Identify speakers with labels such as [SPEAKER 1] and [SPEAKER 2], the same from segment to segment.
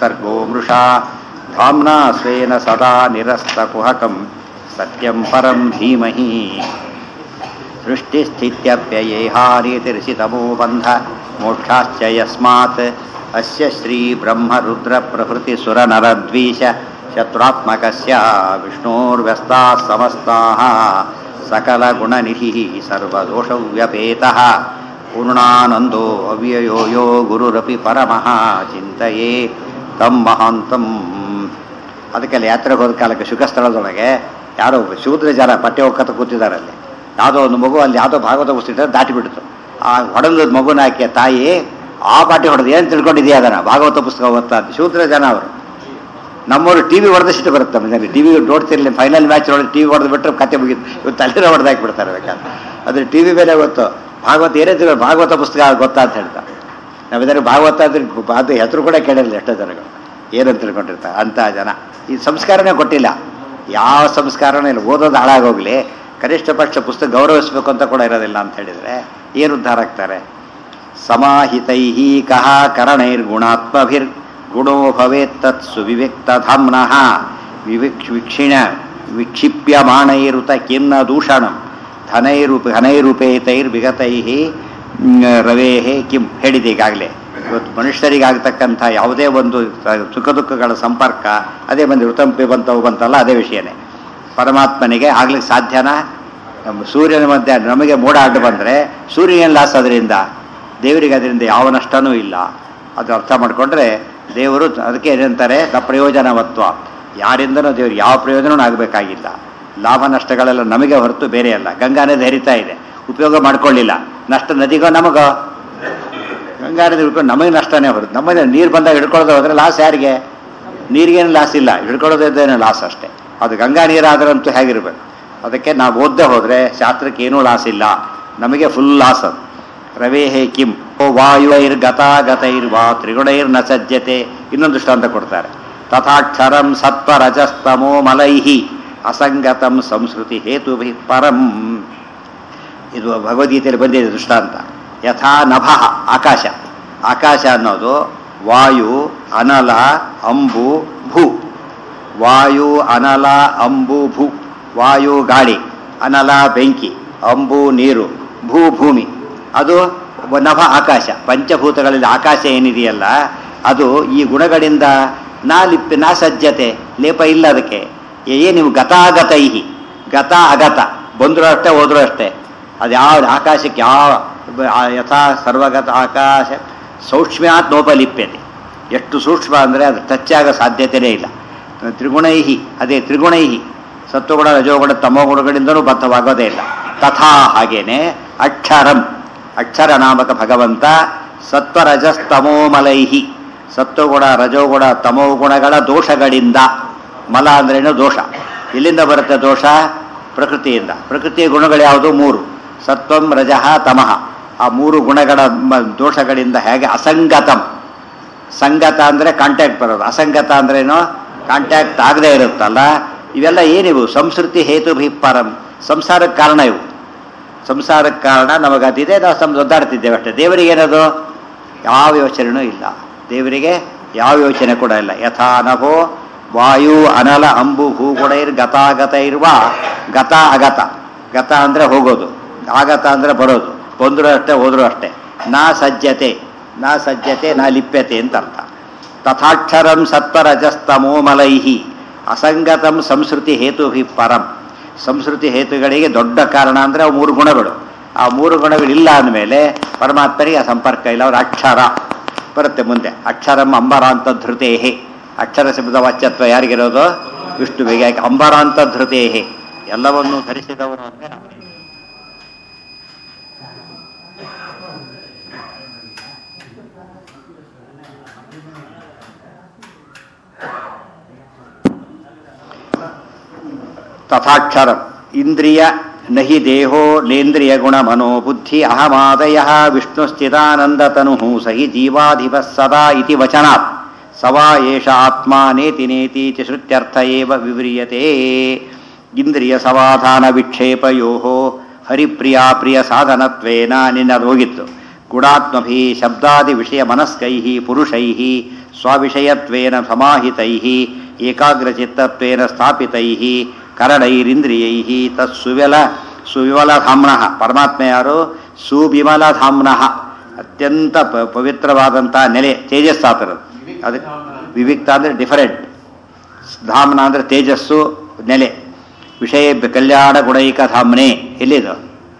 [SPEAKER 1] ಸರ್ಗೋ ಮೃಷಾ ಧಾಮ್ನಾ ಸ್ವೇನ ಸದಾ ನಿರಸ್ತಕುಹಕಂ ಸತ್ಯಂ ಪರಂ ಧೀಮಹಿ ಸೃಷ್ಟಿಸ್ಥಿತ್ಯಪ್ಯಯೇಹಾನಿತಿರ್ಷಿತಮೋ ಬಂಧ ಮೋಕ್ಷಾಶ್ಚ ಯಸ್ಮಾತ್ ಅಸ್ಯ ಶ್ರೀ ಬ್ರಹ್ಮ ರುದ್ರ ಪ್ರಭೃತಿ ಸುರ ನರದ್ವೀಶ ಶತ್ರುತ್ಮಕಸ್ಯ ವಿಷ್ಣೋರ್ವ್ಯಸ್ತಾಃ ಸಮಸ್ತಾಃ ಸಕಲ ಗುಣನಿಧಿ ಸರ್ವದೋಷವ್ಯಪೇತಃ ಪೂರ್ಣಾನಂದೋ ಅವ್ಯಯೋ ಯೋ ಗುರುರಪಿ ಪರಮಃ ಚಿಂತೆಯೇ ತಂ ಮಹಾಂತಂ ಅದಕ್ಕೆಲ್ಲ ಯಾತ್ರೆಗೆ ಹೋದ ಕಾಲಕ್ಕೆ ಶುಕಸ್ಥಳದೊಳಗೆ ಯಾರೋ ಒಬ್ಬ ಶೂದ್ರ ಜನ ಪಟ್ಟೆ ಒಕ್ಕತ್ತ ಕೂತಿದ್ದಾರೆ ಅಲ್ಲಿ ಯಾವುದೋ ಒಂದು ಮಗು ಅಲ್ಲಿ ಯಾವುದೋ ಭಾಗವತ ಪುಸ್ತಕ ದಾಟಿ ಬಿಡ್ತು ಆ ಹೊಡೆದ ಮಗುನ ಹಾಕಿ ತಾಯಿ ಆ ಪಾಟಿ ಹೊಡೆದು ಏನು ತಿಳ್ಕೊಂಡಿದೆಯಾ ಅದನ್ನ ಭಾಗವತ ಪುಸ್ತಕ ಓದ್ತಾ ಅಂತ ಶೂದ್ರ ಜನ ಅವರು ನಮ್ಮವರು ಟಿ ವಿ ಹೊಡೆದಷ್ಟು ಬರುತ್ತೆ ಮನೆಯಲ್ಲಿ ಟಿ ವಿ ನೋಡ್ತಿರ್ಲಿ ಫೈನಲ್ ಮ್ಯಾಚ್ ಒಳಗೆ ಟಿ ವಿ ಹೊಡೆದು ಬಿಟ್ಟರೆ ಕತೆ ಮುಗಿದು ಇವತ್ತು ತಲೆನ ಹೊಡೆದು ಹಾಕಿಬಿಡ್ತಾರೆ ಬೇಕಾದ್ರೆ ಅದ್ರ ಟಿ ವಿ ಮೇಲೆ ಗೊತ್ತು ಭಾಗವತ ಏನೇ ತಿಳ್ಕೊ ಭಾಗವತ ಪುಸ್ತಕ ಗೊತ್ತಾ ಅಂತ ಹೇಳ್ತಾರೆ ನಾವು ಇದನ್ನು ಭಾಗವತ ಅಂದ್ರೆ ಅದು ಹೆಸರು ಕೂಡ ಕೇಳಿರಲಿಲ್ಲ ಎಷ್ಟೋ ಜನಗಳು ಏನಂತ ತಿಳ್ಕೊಂಡಿರ್ತಾರೆ ಅಂಥ ಜನ ಈ ಸಂಸ್ಕಾರನೇ ಕೊಟ್ಟಿಲ್ಲ ಯಾವ ಸಂಸ್ಕಾರನೂ ಇಲ್ಲ ಓದೋದು ಹಾಳಾಗೋಗ್ಲಿ ಕನಿಷ್ಠ ಪಕ್ಷ ಪುಸ್ತಕ ಗೌರವಿಸಬೇಕು ಅಂತ ಕೂಡ ಇರೋದಿಲ್ಲ ಅಂತ ಹೇಳಿದರೆ ಏನು ಉದ್ಧಾರ ಆಗ್ತಾರೆ ಸಮಾಹಿತೈ ಕಹ ಕರಣೈರ್ಗುಣಾತ್ಮಭಿರ್ ಗುಣೋ ಭವೇತ್ ತತ್ ಸುವಿವ್ಯಕ್ತಧಾಮ್ನಃ ವಿವಿಕ್ಷ ವಿಕ್ಷಿಣ ವಿಕ್ಷಿಪ್ಯಮಾಣೈರುತ ಕಿನ್ನ ದೂಷಣಂ ಧನೈರೂಪ ಘನೈರೂಪೇತೈರ್ವಿಗತೈ ರವೇಹೇ ಕಿಂ ಹೇಳಿದೆ ಈಗಾಗಲೇ ಇವತ್ತು ಮನುಷ್ಯರಿಗಾಗತಕ್ಕಂಥ ಯಾವುದೇ ಒಂದು ಸುಖ ದುಃಖಗಳ ಸಂಪರ್ಕ ಅದೇ ಬಂದು ಋತಂಪಿ ಬಂತವು ಬಂತಲ್ಲ ಅದೇ ವಿಷಯನೇ ಪರಮಾತ್ಮನಿಗೆ ಆಗ್ಲಿಕ್ಕೆ ಸಾಧ್ಯನಾ ನಮ್ಮ ಸೂರ್ಯನ ಮಧ್ಯೆ ನಮಗೆ ಮೋಡ ಅಡ್ಡು ಬಂದರೆ ಸೂರ್ಯನ ಲಾಸ್ ಅದರಿಂದ ದೇವರಿಗೆ ಅದರಿಂದ ಯಾವ ನಷ್ಟನೂ ಇಲ್ಲ ಅದು ಅರ್ಥ ಮಾಡಿಕೊಂಡ್ರೆ ದೇವರು ಅದಕ್ಕೆ ಏನಂತಾರೆ ದ ಪ್ರಯೋಜನವತ್ವ ಯಾರಿಂದನೂ ದೇವರು ಯಾವ ಪ್ರಯೋಜನವೂ ಆಗಬೇಕಾಗಿಲ್ಲ ಲಾಭ ನಷ್ಟಗಳೆಲ್ಲ ನಮಗೆ ಹೊರತು ಬೇರೆ ಅಲ್ಲ ಗಂಗಾ ನದಿ ಹರಿತಾ ಇದೆ ಉಪಯೋಗ ಮಾಡ್ಕೊಳ್ಳಿಲ್ಲ ನಷ್ಟ ನದಿಗೋ ನಮಗೋ ಗಂಗಾ ನದಿ ಹಿಡ್ಕೊಂಡು ನಮಗೆ ನಷ್ಟನೇ ಹೊರತು ನಮ್ಮನೆ ನೀರು ಬಂದಾಗ ಹಿಡ್ಕೊಳ್ಳೋದು ಹೋದ್ರೆ ಲಾಸ್ ಯಾರಿಗೆ ನೀರಿಗೇನು ಲಾಸ್ ಇಲ್ಲ ಹಿಡ್ಕೊಳ್ಳೋದೇನು ಲಾಸ್ ಅಷ್ಟೇ ಅದು ಗಂಗಾ ನೀರಾದ್ರಂತೂ ಹೇಗಿರ್ಬೇಕು ಅದಕ್ಕೆ ನಾವು ಓದ್ದೆ ಹೋದರೆ ಶಾಸ್ತ್ರಕ್ಕೆ ಏನೂ ಲಾಸ್ ಇಲ್ಲ ನಮಗೆ ಫುಲ್ ಲಾಸ್ ಅದು ರವೇಹೇ ಕಿಂ ಓ ವಾಯುವೈರ್ ಗತಾಗತೈರ್ವಾ ತ್ರಿಗುಣೈರ್ ನ ಸಜ್ಜತೆ ಇನ್ನೊಂದು ದೃಷ್ಟಾಂತ ಕೊಡ್ತಾರೆ ತಥಾಕ್ಷರಂ ಸತ್ವ ರಜಸ್ತಮೋ ಮಲೈಹಿ ಅಸಂಗತಂ ಸಂಸ್ಕೃತಿ ಹೇತುಭಿ ಪರಂ ಇದು ಭಗವದ್ಗೀತೆಯಲ್ಲಿ ಬಂದಿದೆ ದೃಷ್ಟಾಂತ ಯಥಾ ನಭ ಆಕಾಶ ಆಕಾಶ ಅನ್ನೋದು ವಾಯು ಅನಲ ಅಂಬು ಭೂ ವಾಯು ಅನಲ ಅಂಬು ಭೂ ವಾಯು ಗಾಳಿ ಅನಲ ಬೆಂಕಿ ಅಂಬು ನೀರು ಭೂ ಭೂಮಿ ಅದು ನಭ ಆಕಾಶ ಪಂಚಭೂತಗಳಲ್ಲಿ ಆಕಾಶ ಏನಿದೆಯಲ್ಲ ಅದು ಈ ಗುಣಗಳಿಂದ ನಾ ಲಿಪ್ ನಾ ಸಜ್ಜತೆ ಲೇಪ ಇಲ್ಲ ಅದಕ್ಕೆ ಏ ನೀವು ಗತಾಗತೈಹಿ ಗತ ಅಗತ ಬಂದರೂ ಅಷ್ಟೇ ಹೋದರೂ ಅಷ್ಟೇ ಅದು ಯಾವ ಆಕಾಶಕ್ಕೆ ಯಾವ ಯಥಾ ಸರ್ವಗತ ಆಕಾಶ ಸೌಕ್ಷ್ಮ್ಯಾತ್ ನೋಪಲಿಪ್ಯತೆ ಎಷ್ಟು ಸೂಕ್ಷ್ಮ ಅಂದರೆ ಅದು ಟಚ್ ಆಗೋ ಸಾಧ್ಯತೆಯೇ ಇಲ್ಲ ತ್ರಿಗುಣೈಹಿ ಅದೇ ತ್ರಿಗುಣೈಹಿ ಸತ್ವಗುಣ ರಜೋಗುಣ ತಮೋಗುಣಗಳಿಂದಲೂ ಬದ್ಧವಾಗೋದೇ ಇಲ್ಲ ತಥಾ ಹಾಗೇನೆ ಅಕ್ಷರಂ ಅಕ್ಷರ ನಾಮಕ ಭಗವಂತ ಸತ್ವರಜಸ್ತಮೋಮಲೈಹಿ ಸತ್ವಗುಣ ರಜೋಗುಣ ತಮೋಗುಣಗಳ ದೋಷಗಳಿಂದ ಮಲ ಅಂದ್ರೇನು ದೋಷ ಎಲ್ಲಿಂದ ಬರುತ್ತೆ ದೋಷ ಪ್ರಕೃತಿಯಿಂದ ಪ್ರಕೃತಿಯ ಗುಣಗಳು ಯಾವುದು ಮೂರು ಸತ್ವಂ ರಜಃ ತಮಃ ಆ ಮೂರು ಗುಣಗಳ ದೋಷಗಳಿಂದ ಹೇಗೆ ಅಸಂಗತಂ ಸಂಗತ ಅಂದರೆ ಕಾಂಟ್ಯಾಕ್ಟ್ ಬರೋದು ಅಸಂಗತ ಅಂದ್ರೇನು ಕಾಂಟ್ಯಾಕ್ಟ್ ಆಗದೆ ಇರುತ್ತಲ್ಲ ಇವೆಲ್ಲ ಏನಿವು ಸಂಸ್ಕೃತಿ ಹೇತು ಪರಂ ಸಂಸಾರಕ್ಕೆ ಕಾರಣ ಇವು ಸಂಸಾರಕ್ಕೆ ಕಾರಣ ನಮಗದಿದೆ ನಾವು ಸಂ ಒದ್ದಾಡ್ತಿದ್ದೇವೆ ಅಷ್ಟೇ ದೇವರಿಗೆ ಏನದು ಯಾವ ಯೋಚನೆಯೂ ಇಲ್ಲ ದೇವರಿಗೆ ಯಾವ ಯೋಚನೆ ಕೂಡ ಇಲ್ಲ ಯಥಾ ನಭೋ ವಾಯು ಅನಲ ಅಂಬು ಭೂಗುಣೈರ್ ಗತಾಗತ ಇರುವ ಗತ ಅಗತ ಗತ ಅಂದರೆ ಹೋಗೋದು ಆಗತ ಅಂದರೆ ಬರೋದು ಬಂದರೂ ಅಷ್ಟೇ ಹೋದರೂ ಅಷ್ಟೇ ನಾ ಸಜ್ಜತೆ ನಾ ಸಜ್ಜತೆ ನಾ ಲಿಪ್ಯತೆ ಅಂತ ಅರ್ಥ ತಥಾಕ್ಷರಂ ಸತ್ವರಜಸ್ತಮೋಮಲೈಹಿ ಅಸಂಗತಂ ಸಂಸ್ಕೃತಿ ಹೇತುಭಿ ಪರಂ ಸಂಸ್ಕೃತಿ ಹೇತುಗಳಿಗೆ ದೊಡ್ಡ ಕಾರಣ ಅಂದರೆ ಅವು ಮೂರು ಗುಣಗಳು ಆ ಮೂರು ಗುಣಗಳಿಲ್ಲ ಅಂದಮೇಲೆ ಪರಮಾತ್ಮರಿಗೆ ಆ ಸಂಪರ್ಕ ಇಲ್ಲ ಅವ್ರ ಅಕ್ಷರ ಬರುತ್ತೆ ಮುಂದೆ ಅಕ್ಷರಂ ಅಂಬರಾಂತ ಧೃತೇಹಿ ಅಕ್ಷರ ಶಬ್ದ ವಾಚ್ಯತ್ವ ಯಾರಿಗಿರೋದು ವಿಷ್ಣುವಿಗೆ ಯಾಕೆ ಅಂಬರಾಂತ ಧೃತೇಹಿ ಎಲ್ಲವನ್ನೂ ಧರಿಸಿದವರು ಅಂದರೆ ತಥಾಕ್ಷರಂ ಇಂದ್ರಿಯ ನಹಿ ದೇಹೋ ಲೇಂದ್ರಿಯ ಗುಣ ಮನೋ ಬುದ್ಧಿ ಅಹಮಾದಯ ವಿಷ್ಣುಸ್ಥಿತಾನಂದತನು ಸಹಿ ಜೀವಾಧಿಪ ಸದಾ ಇತಿ ವಚನಾತ್ ಸವಾ ಏಷ ಆತ್ಮ ನೇತಿ ನೇತಿ ಚ ಶ್ರುತ್ಯರ್ಥ ಏವ ವಿವ್ರಿಯತೆ ಇಂದ್ರಿಯ ಸಮಾಧಾನ ವಿಕ್ಷೇಪಯೋ ಹರಿಪ್ರಿಯ ಪ್ರಿಯ ಸಾಧನತ್ವೇನ ನಿನ್ನದು ಹೋಗಿತ್ತು ಗುಣಾತ್ಮಭಿ ಶಬ್ದಾದಿ ವಿಷಯ ಮನಸ್ಕೈ ಪುರುಷೈ ಸ್ವವಿಷಯತ್ವೇನ ಸಮಾಹಿತೈ ಏಕಾಗ್ರಚಿತ್ತತ್ವೇನ ಸ್ಥಾಪಿತೈ ಕರಣೈರಿಂದ್ರಿಯೈ ತತ್ ಸುವಿಲ ಸುವಿಮಲಧಾಮ್ನ ಪರಮಾತ್ಮ ಯಾರು ಸುವಿಮಲಧಾಮ್ನ ಅತ್ಯಂತ ಪ- ಪವಿತ್ರವಾದಂಥ ನೆಲೆ ತೇಜಸ್ಸಾತರದು ಅದಕ್ಕೆ ವಿವಿಕ್ತ ಅಂದರೆ ಡಿಫರೆಂಟ್ ಧಾಮ್ನ ಅಂದರೆ ತೇಜಸ್ಸು ನೆಲೆ ವಿಷಯ ಕಲ್ಯಾಣ ಗುಣೈಕ ಧಾಮ್ನೆ ಎಲ್ಲಿದು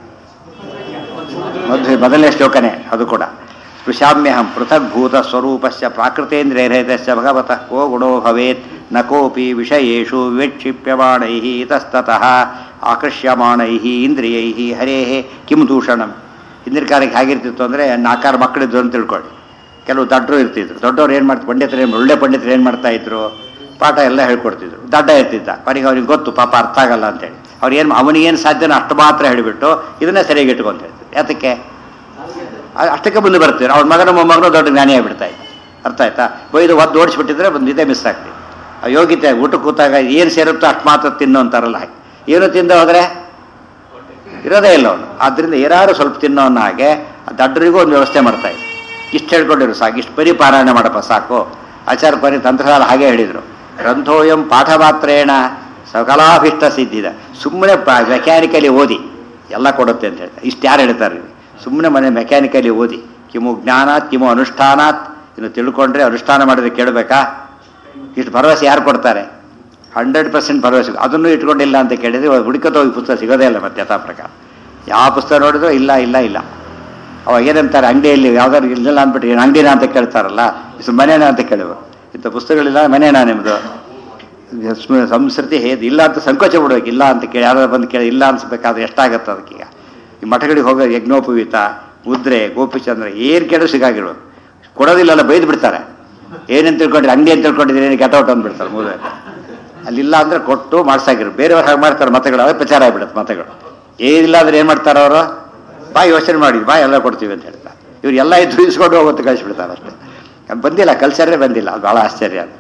[SPEAKER 1] ಮೊದಲು ಮೊದಲನೇ ಶ್ಲೋಕನೇ ಅದು ಕೂಡ ಸ್ಪೃಶಾಮ್ಯಹಂ ಪೃಥಗ್ಭೂತ ಸ್ವರೂಪಸ್ಯ ಪ್ರಾಕೃತೇಂದ್ರಿಯರಹಿತಸ್ಯ ಭಗವತಃ ಕೋ ಗುಣೋ ಭವೇತ್ ನ ಕೋಪಿ ವಿಷಯೇಷು ವಿಕ್ಷಿಪ್ಯಮಾಣೈ ಇತಸ್ತತಃ ಆಕರ್ಷ್ಯಮಾಣೈ ಇಂದ್ರಿಯೈ ಹರೇ ಕಿಂ ದೂಷಣಂ ಹಿಂದಿನ ಕಾಲಕ್ಕೆ ಹೇಗಿರ್ತಿತ್ತು ಅಂದರೆ ನಾಲ್ಕಾರು ಮಕ್ಕಳಿದ್ರು ಅಂತ ತಿಳ್ಕೊಳ್ಳಿ ಕೆಲವು ದಡ್ಡರು ಇರ್ತಿದ್ರು ದೊಡ್ಡವ್ರು ಏನು ಮಾಡ್ತಾರೆ ಪಂಡಿತರು ಏನು ಒಳ್ಳೆ ಪಂಡಿತರು ಏನು ಮಾಡ್ತಾ ಇದ್ರು ಪಾಠ ಎಲ್ಲ ಹೇಳ್ಕೊಡ್ತಿದ್ರು ದಡ್ಡ ಇರ್ತಿದ್ದ ಕೊನೆಗೆ ಅವ್ನಿಗೆ ಗೊತ್ತು ಪಾಪ ಅರ್ಥ ಆಗಲ್ಲ ಅಂತೇಳಿ ಅವ್ರು ಏನು ಅವನಿಗೇನು ಸಾಧ್ಯನೋ ಅಷ್ಟು ಮಾತ್ರ ಹೇಳಿಬಿಟ್ಟು ಇದನ್ನೇ ಸರಿಯಾಗಿ ಇಟ್ಕೊಂತ ಹೇಳ್ತಿದ್ರು ಯಾತಕ್ಕೆ ಅ- ಅಷ್ಟಕ್ಕೆ ಮುಂದೆ ಬರ್ತೀರ ಅವ್ನ ಮಗನ ಮೊಮ್ಮಗನು ದೊಡ್ಡ ಜ್ಞಾನಿ ಆಗಿಬಿಡ್ತಾ ಇದ್ದ ಅರ್ಥ ಆಯ್ತಾ ಬೈದು ಒದ್ದು ಓಡಿಸ್ಬಿಟ್ಟಿದ್ರೆ ಒಂದು ಇದೇ ಮಿಸ್ ಆಗ್ತದೆ ಆ ಯೋಗ್ಯತೆ ಊಟ ಕೂತಾಗ ಏನು ಸೇರುತ್ತೋ ಅಷ್ಟು ಮಾತ್ರ ತಿನ್ನು ಅಂತಾರಲ್ಲ ಹಾಗೆ ಏನು ತಿಂದ ಹೋದರೆ ಇರೋದೇ ಇಲ್ಲ ಅವನು ಆದ್ದರಿಂದ ಏನಾದ್ರು ಸ್ವಲ್ಪ ತಿನ್ನೋನ್ನ ಹಾಗೆ ಆ ದಡ್ಡರಿಗೂ ಒಂದು ವ್ಯವಸ್ಥೆ ಮಾಡ್ತಾ ಇದ್ದ ಇಷ್ಟು ಹೇಳ್ಕೊಂಡಿರು ಸಾಕು ಇಷ್ಟು ಬರೀ ಪಾರಾಯಣ ಮಾಡಪ್ಪ ಸಾಕು ಆಚಾರ ಕೊನೆ ತಂತ್ರಸಾಲ ಹಾಗೆ ಹೇಳಿದರು ಗ್ರಂಥೋಯಂ ಪಾಠ ಮಾತ್ರೇಣ ಸಕಲಾಭಿಷ್ಟ ಸಿದ್ಧಿದ ಸುಮ್ಮನೆ ಮೆಕ್ಯಾನಿಕಲಿ ಓದಿ ಎಲ್ಲ ಕೊಡುತ್ತೆ ಅಂತ ಹೇಳ್ತಾರೆ ಇಷ್ಟು ಯಾರು ಹೇಳ್ತಾರೆ ಸುಮ್ಮನೆ ಮನೆ ಮೆಕ್ಯಾನಿಕಲಿ ಓದಿ ಕಿಮು ಜ್ಞಾನಾತ್ ಕಿಮು ಅನುಷ್ಠಾನಾತ್ ಇನ್ನು ತಿಳ್ಕೊಂಡ್ರೆ ಅನುಷ್ಠಾನ ಮಾಡಿದ್ರೆ ಕೇಳಬೇಕಾ ಇಷ್ಟು ಭರವಸೆ ಯಾರು ಕೊಡ್ತಾರೆ ಹಂಡ್ರೆಡ್ ಪರ್ಸೆಂಟ್ ಭರವಸೆ ಅದನ್ನು ಇಟ್ಕೊಂಡಿಲ್ಲ ಅಂತ ಕೇಳಿದ್ರೆ ಹುಡುಕತ ಹೋಗಿ ಪುಸ್ತಕ ಸಿಗೋದೇ ಇಲ್ಲ ಮತ್ತೆ ಯಥಾ ಪ್ರಕಾರ ಯಾವ ಪುಸ್ತಕ ನೋಡಿದ್ರು ಇಲ್ಲ ಇಲ್ಲ ಇಲ್ಲ ಅವಾಗ ಏನಂತಾರೆ ಅಂಗಡಿಯಲ್ಲಿ ಯಾವ್ದಾದ್ರು ಇಲ್ಲಿಲ್ಲ ಅಂದ್ಬಿಟ್ಟು ಏನು ಅಂಗಡಿನ ಅಂತ ಕೇಳ್ತಾರಲ್ಲ ಇದು ಮನೇನ ಅಂತ ಕೇಳುವ ಇಂಥ ಪುಸ್ತಕಗಳಿಲ್ಲ ಮನೇನಾ ನಿಮ್ಮದು ಸ್ಮ- ಸಂಸ್ಕೃತಿ ಹೇದ್ ಇಲ್ಲ ಅಂತ ಸಂಕೋಚ ಬಿಡ್ಬೇಕು ಇಲ್ಲ ಅಂತ ಕೇಳಿ ಯಾರು ಬಂದು ಕೇಳಿ ಇಲ್ಲ ಅನ್ಸ್ಬೇಕಾದ್ರೆ ಎಷ್ಟಾಗತ್ತೆ ಅದಕ್ಕೀಗ ಈ ಮಠಗಳಿಗೆ ಹೋಗೋ ಯಜ್ಞೋಪವೀತ ಮುದ್ರೆ ಗೋಪಿಚಂದ್ರ ಏನು ಕೇಳೋ ಸಿಗಾಗಿರ್ಬೇಕು ಕೊಡೋದಿಲ್ಲಲ್ಲ ಬೈದು ಬಿಡ್ತಾರೆ ಏನೇನು ತಿಳ್ಕೊಂಡ್ರೆ ಅಂಗಡಿ ಅಂತ ತಿಳ್ಕೊಂಡಿದ್ರೆ ಏನು ಗೆಟೌಟ್ ಅಂದ್ಬಿಡ್ತಾರೆ ಮೂಲೆ ಅಲ್ಲಿಲ್ಲ ಅಂದ್ರೆ ಕೊಟ್ಟು ಮಾಡ್ಸಾಗಿರು ಬೇರೆಯವ್ರು ಹಾಗೆ ಮಾಡ್ತಾರೆ ಮತಗಳು ಅವೇ ಪ್ರಚಾರ ಆಗಿಬಿಡುತ್ತೆ ಮತಗಳು ಏನಿಲ್ಲ ಅಂದ್ರೆ ಏನು ಮಾಡ್ತಾರೆ ಅವರು ಬಾ ಯೋಚನೆ ಮಾಡಿ ಬಾ ಎಲ್ಲ ಕೊಡ್ತೀವಿ ಅಂತ ಹೇಳ್ತಾರೆ ಇವ್ರು ಎಲ್ಲ ಇದ್ದು ಇಸ್ಕೊಂಡು ಹೋಗುತ್ತೆ ಕಳಿಸ್ಬಿಡ್ತಾರೆ ಅಷ್ಟೇ ಅದು ಬಂದಿಲ್ಲ ಕಲ್ಚರೇ ಬಂದಿಲ್ಲ ಅದು ಭಾಳ ಆಶ್ಚರ್ಯ ಅದು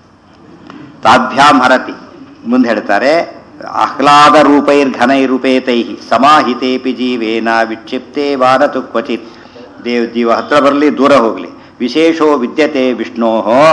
[SPEAKER 1] ತಾಭ್ಯಾಂ ಹರತಿ ಮುಂದೆ ಹೇಳ್ತಾರೆ ಆಹ್ಲಾದ ರೂಪೈರ್ಘನೈರುಪೇತೈ ಸಮಾಹಿತೇಪಿ ಜೀವೇನ ವಿಕ್ಷಿಪ್ತೇ ವಾರತು ಕ್ವಚಿತ್ ದೇವ್ ಜೀವ ಹತ್ರ ಬರಲಿ ದೂರ ಹೋಗಲಿ ವಿಶೇಷೋ ವಿದ್ಯತೆ ವಿಷ್ಣೋ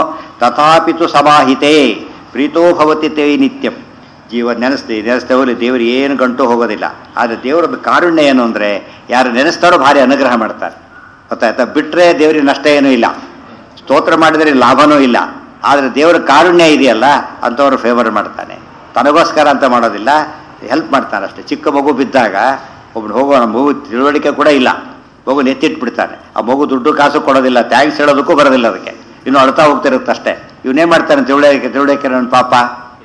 [SPEAKER 1] ತಥಾಪಿತು ಸಮಾಹಿತೇ ಪ್ರೀತೋ ಭವತಿ ತೇ ನಿತ್ಯಂ ಜೀವ ನೆನೆಸ್ತೀವಿ ನೆನೆಸ್ತೇ ಹೋಗಲಿ ದೇವರು ಏನು ಗಂಟು ಹೋಗೋದಿಲ್ಲ ಆದರೆ ದೇವರ ಕಾರುಣ್ಯ ಏನು ಅಂದರೆ ಯಾರು ನೆನೆಸ್ತಾರೋ ಭಾರಿ ಅನುಗ್ರಹ ಮಾಡ್ತಾರೆ ಗೊತ್ತಾಯ್ತಾ ಬಿಟ್ಟರೆ ದೇವರಿಗೆ ನಷ್ಟ ಏನೂ ಇಲ್ಲ ಸ್ತೋತ್ರ ಮಾಡಿದರೆ ಲಾಭನೂ ಇಲ್ಲ ಆದರೆ ದೇವರ ಕಾರುಣ್ಯ ಇದೆಯಲ್ಲ ಅಂಥವ್ರು ಫೇವರ್ ಮಾಡ್ತಾನೆ ತನಗೋಸ್ಕರ ಅಂತ ಮಾಡೋದಿಲ್ಲ ಹೆಲ್ಪ್ ಮಾಡ್ತಾನೆ ಅಷ್ಟೇ ಚಿಕ್ಕ ಮಗು ಬಿದ್ದಾಗ ಒಬ್ನು ಹೋಗೋ ಮಗು ತಿಳುವಳಿಕೆ ಕೂಡ ಇಲ್ಲ ಮಗು ನೆತ್ತಿಟ್ಬಿಡ್ತಾನೆ ಆ ಮಗು ದುಡ್ಡು ಕಾಸು ಕೊಡೋದಿಲ್ಲ ಥ್ಯಾಂಕ್ಸ್ ಹೇಳೋದಕ್ಕೂ ಬರೋದಿಲ್ಲ ಅದಕ್ಕೆ ಇನ್ನು ಅಳ್ತಾ ಹೋಗ್ತಿರುತ್ತೆ ಅಷ್ಟೇ ಇವನೇನು ಮಾಡ್ತಾನೆ ತಿಳುವಳಿಕೆ ತಿಳುವಳಿಕೆ ನನ್ನ ಪಾಪ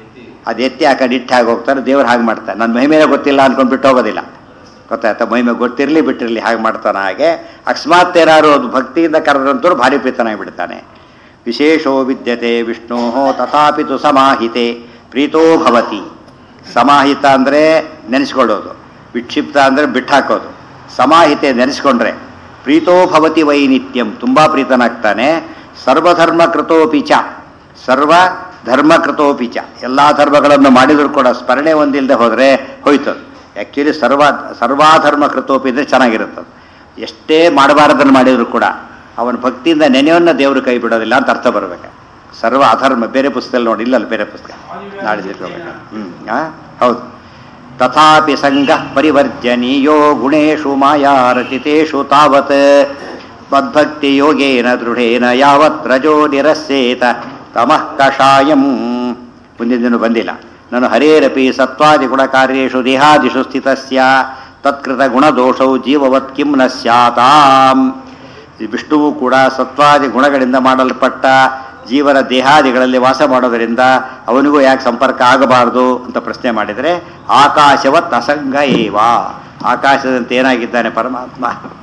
[SPEAKER 1] ಅದು ಎತ್ತಿ ಆ ಕಡೆ ಇಟ್ಟು ಹಾಗೆ ಹೋಗ್ತಾರೆ ದೇವ್ರು ಹಾಗೆ ಮಾಡ್ತಾನೆ ನನ್ನ ಮಹಿಮೆನೇ ಗೊತ್ತಿಲ್ಲ ಅನ್ಕೊಂಡು ಬಿಟ್ಟು ಹೋಗೋದಿಲ್ಲ ಗೊತ್ತಾಯ್ತಾ ಮಹಿಮೆ ಗೊತ್ತಿರಲಿ ಬಿಟ್ಟಿರಲಿ ಹಾಗೆ ಮಾಡ್ತಾನೆ ಹಾಗೆ ಅಕಸ್ಮಾತ್ ಏನಾದ್ರು ಅದು ಭಕ್ತಿಯಿಂದ ಕರೆದಂತೂ ಭಾರಿ ಪ್ರೀತನಾಗಿ ಬಿಡ್ತಾನೆ ವಿಶೇಷೋ ವಿದ್ಯತೆ ವಿಷ್ಣೋ ತಥಾಪಿತು ಸಮಾಹಿತೆ ಪ್ರೀತೋ ಭವತಿ ಸಮಾಹಿತ ಅಂದರೆ ನೆನೆಸ್ಕೊಳ್ಳೋದು ವಿಕ್ಷಿಪ್ತ ಅಂದರೆ ಬಿಟ್ಟಾಕೋದು ಸಮಾಹಿತೆ ನೆನೆಸ್ಕೊಂಡ್ರೆ ಪ್ರೀತೋ ಭವತಿ ವೈ ನಿತ್ಯಂ ತುಂಬ ಪ್ರೀತನಾಗ್ತಾನೆ ಸರ್ವಧರ್ಮ ಕೃತೋಪಿ ಚ ಸರ್ವ ಧರ್ಮ ಕೃತೋಪಿ ಚ ಎಲ್ಲ ಧರ್ಮಗಳನ್ನು ಮಾಡಿದರೂ ಕೂಡ ಸ್ಮರಣೆ ಒಂದಿಲ್ಲದೆ ಹೋದರೆ ಹೋಯ್ತು ಆ್ಯಕ್ಚುಲಿ ಸರ್ವ ಸರ್ವಾಧರ್ಮ ಕೃತೋಪಿ ಅಂದರೆ ಚೆನ್ನಾಗಿರುತ್ತೆ ಅದು. ಎಷ್ಟೇ ಮಾಡಬಾರದನ್ನು ಮಾಡಿದರೂ ಕೂಡ ಅವನ ಭಕ್ತಿಯಿಂದ ನೆನೆಯನ್ನ ದೇವರು ಕೈ ಬಿಡೋದಿಲ್ಲ ಅಂತ ಅರ್ಥ ಬರಬೇಕು ಸರ್ವ ಅಧರ್ಮ ಬೇರೆ ಪುಸ್ತಕದಲ್ಲಿ ನೋಡಿ ಇಲ್ಲಲ್ಲ ಬೇರೆ ಪುಸ್ತಕ ನಾಳೆ ತಿಳ್ಕೊಬೇಕು ಹ್ಞೂ ಹಾಂ ಹೌದು ತಥಾಪಿ ಸಂಘ ಪರಿವರ್ಜನೀಯೋ ಗುಣೇಶು ಮಾಯಾ ರಚಿತೇಷು ತಾವತ್ ಮದ್ಭಕ್ತಿ ಯೋಗೇನ ದೃಢೇನ ಯಾವತ್ ರಜೋ ನಿರಸ್ಯೇತ ತಮಃ ಕಷಾಯಂ ಮುಂದಿನ ದಿನ ಬಂದಿಲ್ಲ ನಾನು ಹರೇರಪಿ ಸತ್ವಾದಿ ಗುಣಕಾರ್ಯೇಷು ದೇಹಾದಿಷು ಸ್ಥಿತಸ್ಯ ತತ್ಕೃತ ಗುಣದೋಷವು ಜೀವವತ್ ಕಿಂ ನ ಸ್ಯಾತಾಂ ಈ ವಿಷ್ಣುವು ಕೂಡ ಸತ್ವಾದಿ ಗುಣಗಳಿಂದ ಮಾಡಲ್ಪಟ್ಟ ಜೀವನ ದೇಹಾದಿಗಳಲ್ಲಿ ವಾಸ ಮಾಡೋದರಿಂದ ಅವನಿಗೂ ಯಾಕೆ ಸಂಪರ್ಕ ಆಗಬಾರದು ಅಂತ ಪ್ರಶ್ನೆ ಮಾಡಿದರೆ ಆಕಾಶವತ್ ಅಸಂಗ ಏವ ಆಕಾಶದಂತೆ ಏನಾಗಿದ್ದಾನೆ ಪರಮಾತ್ಮ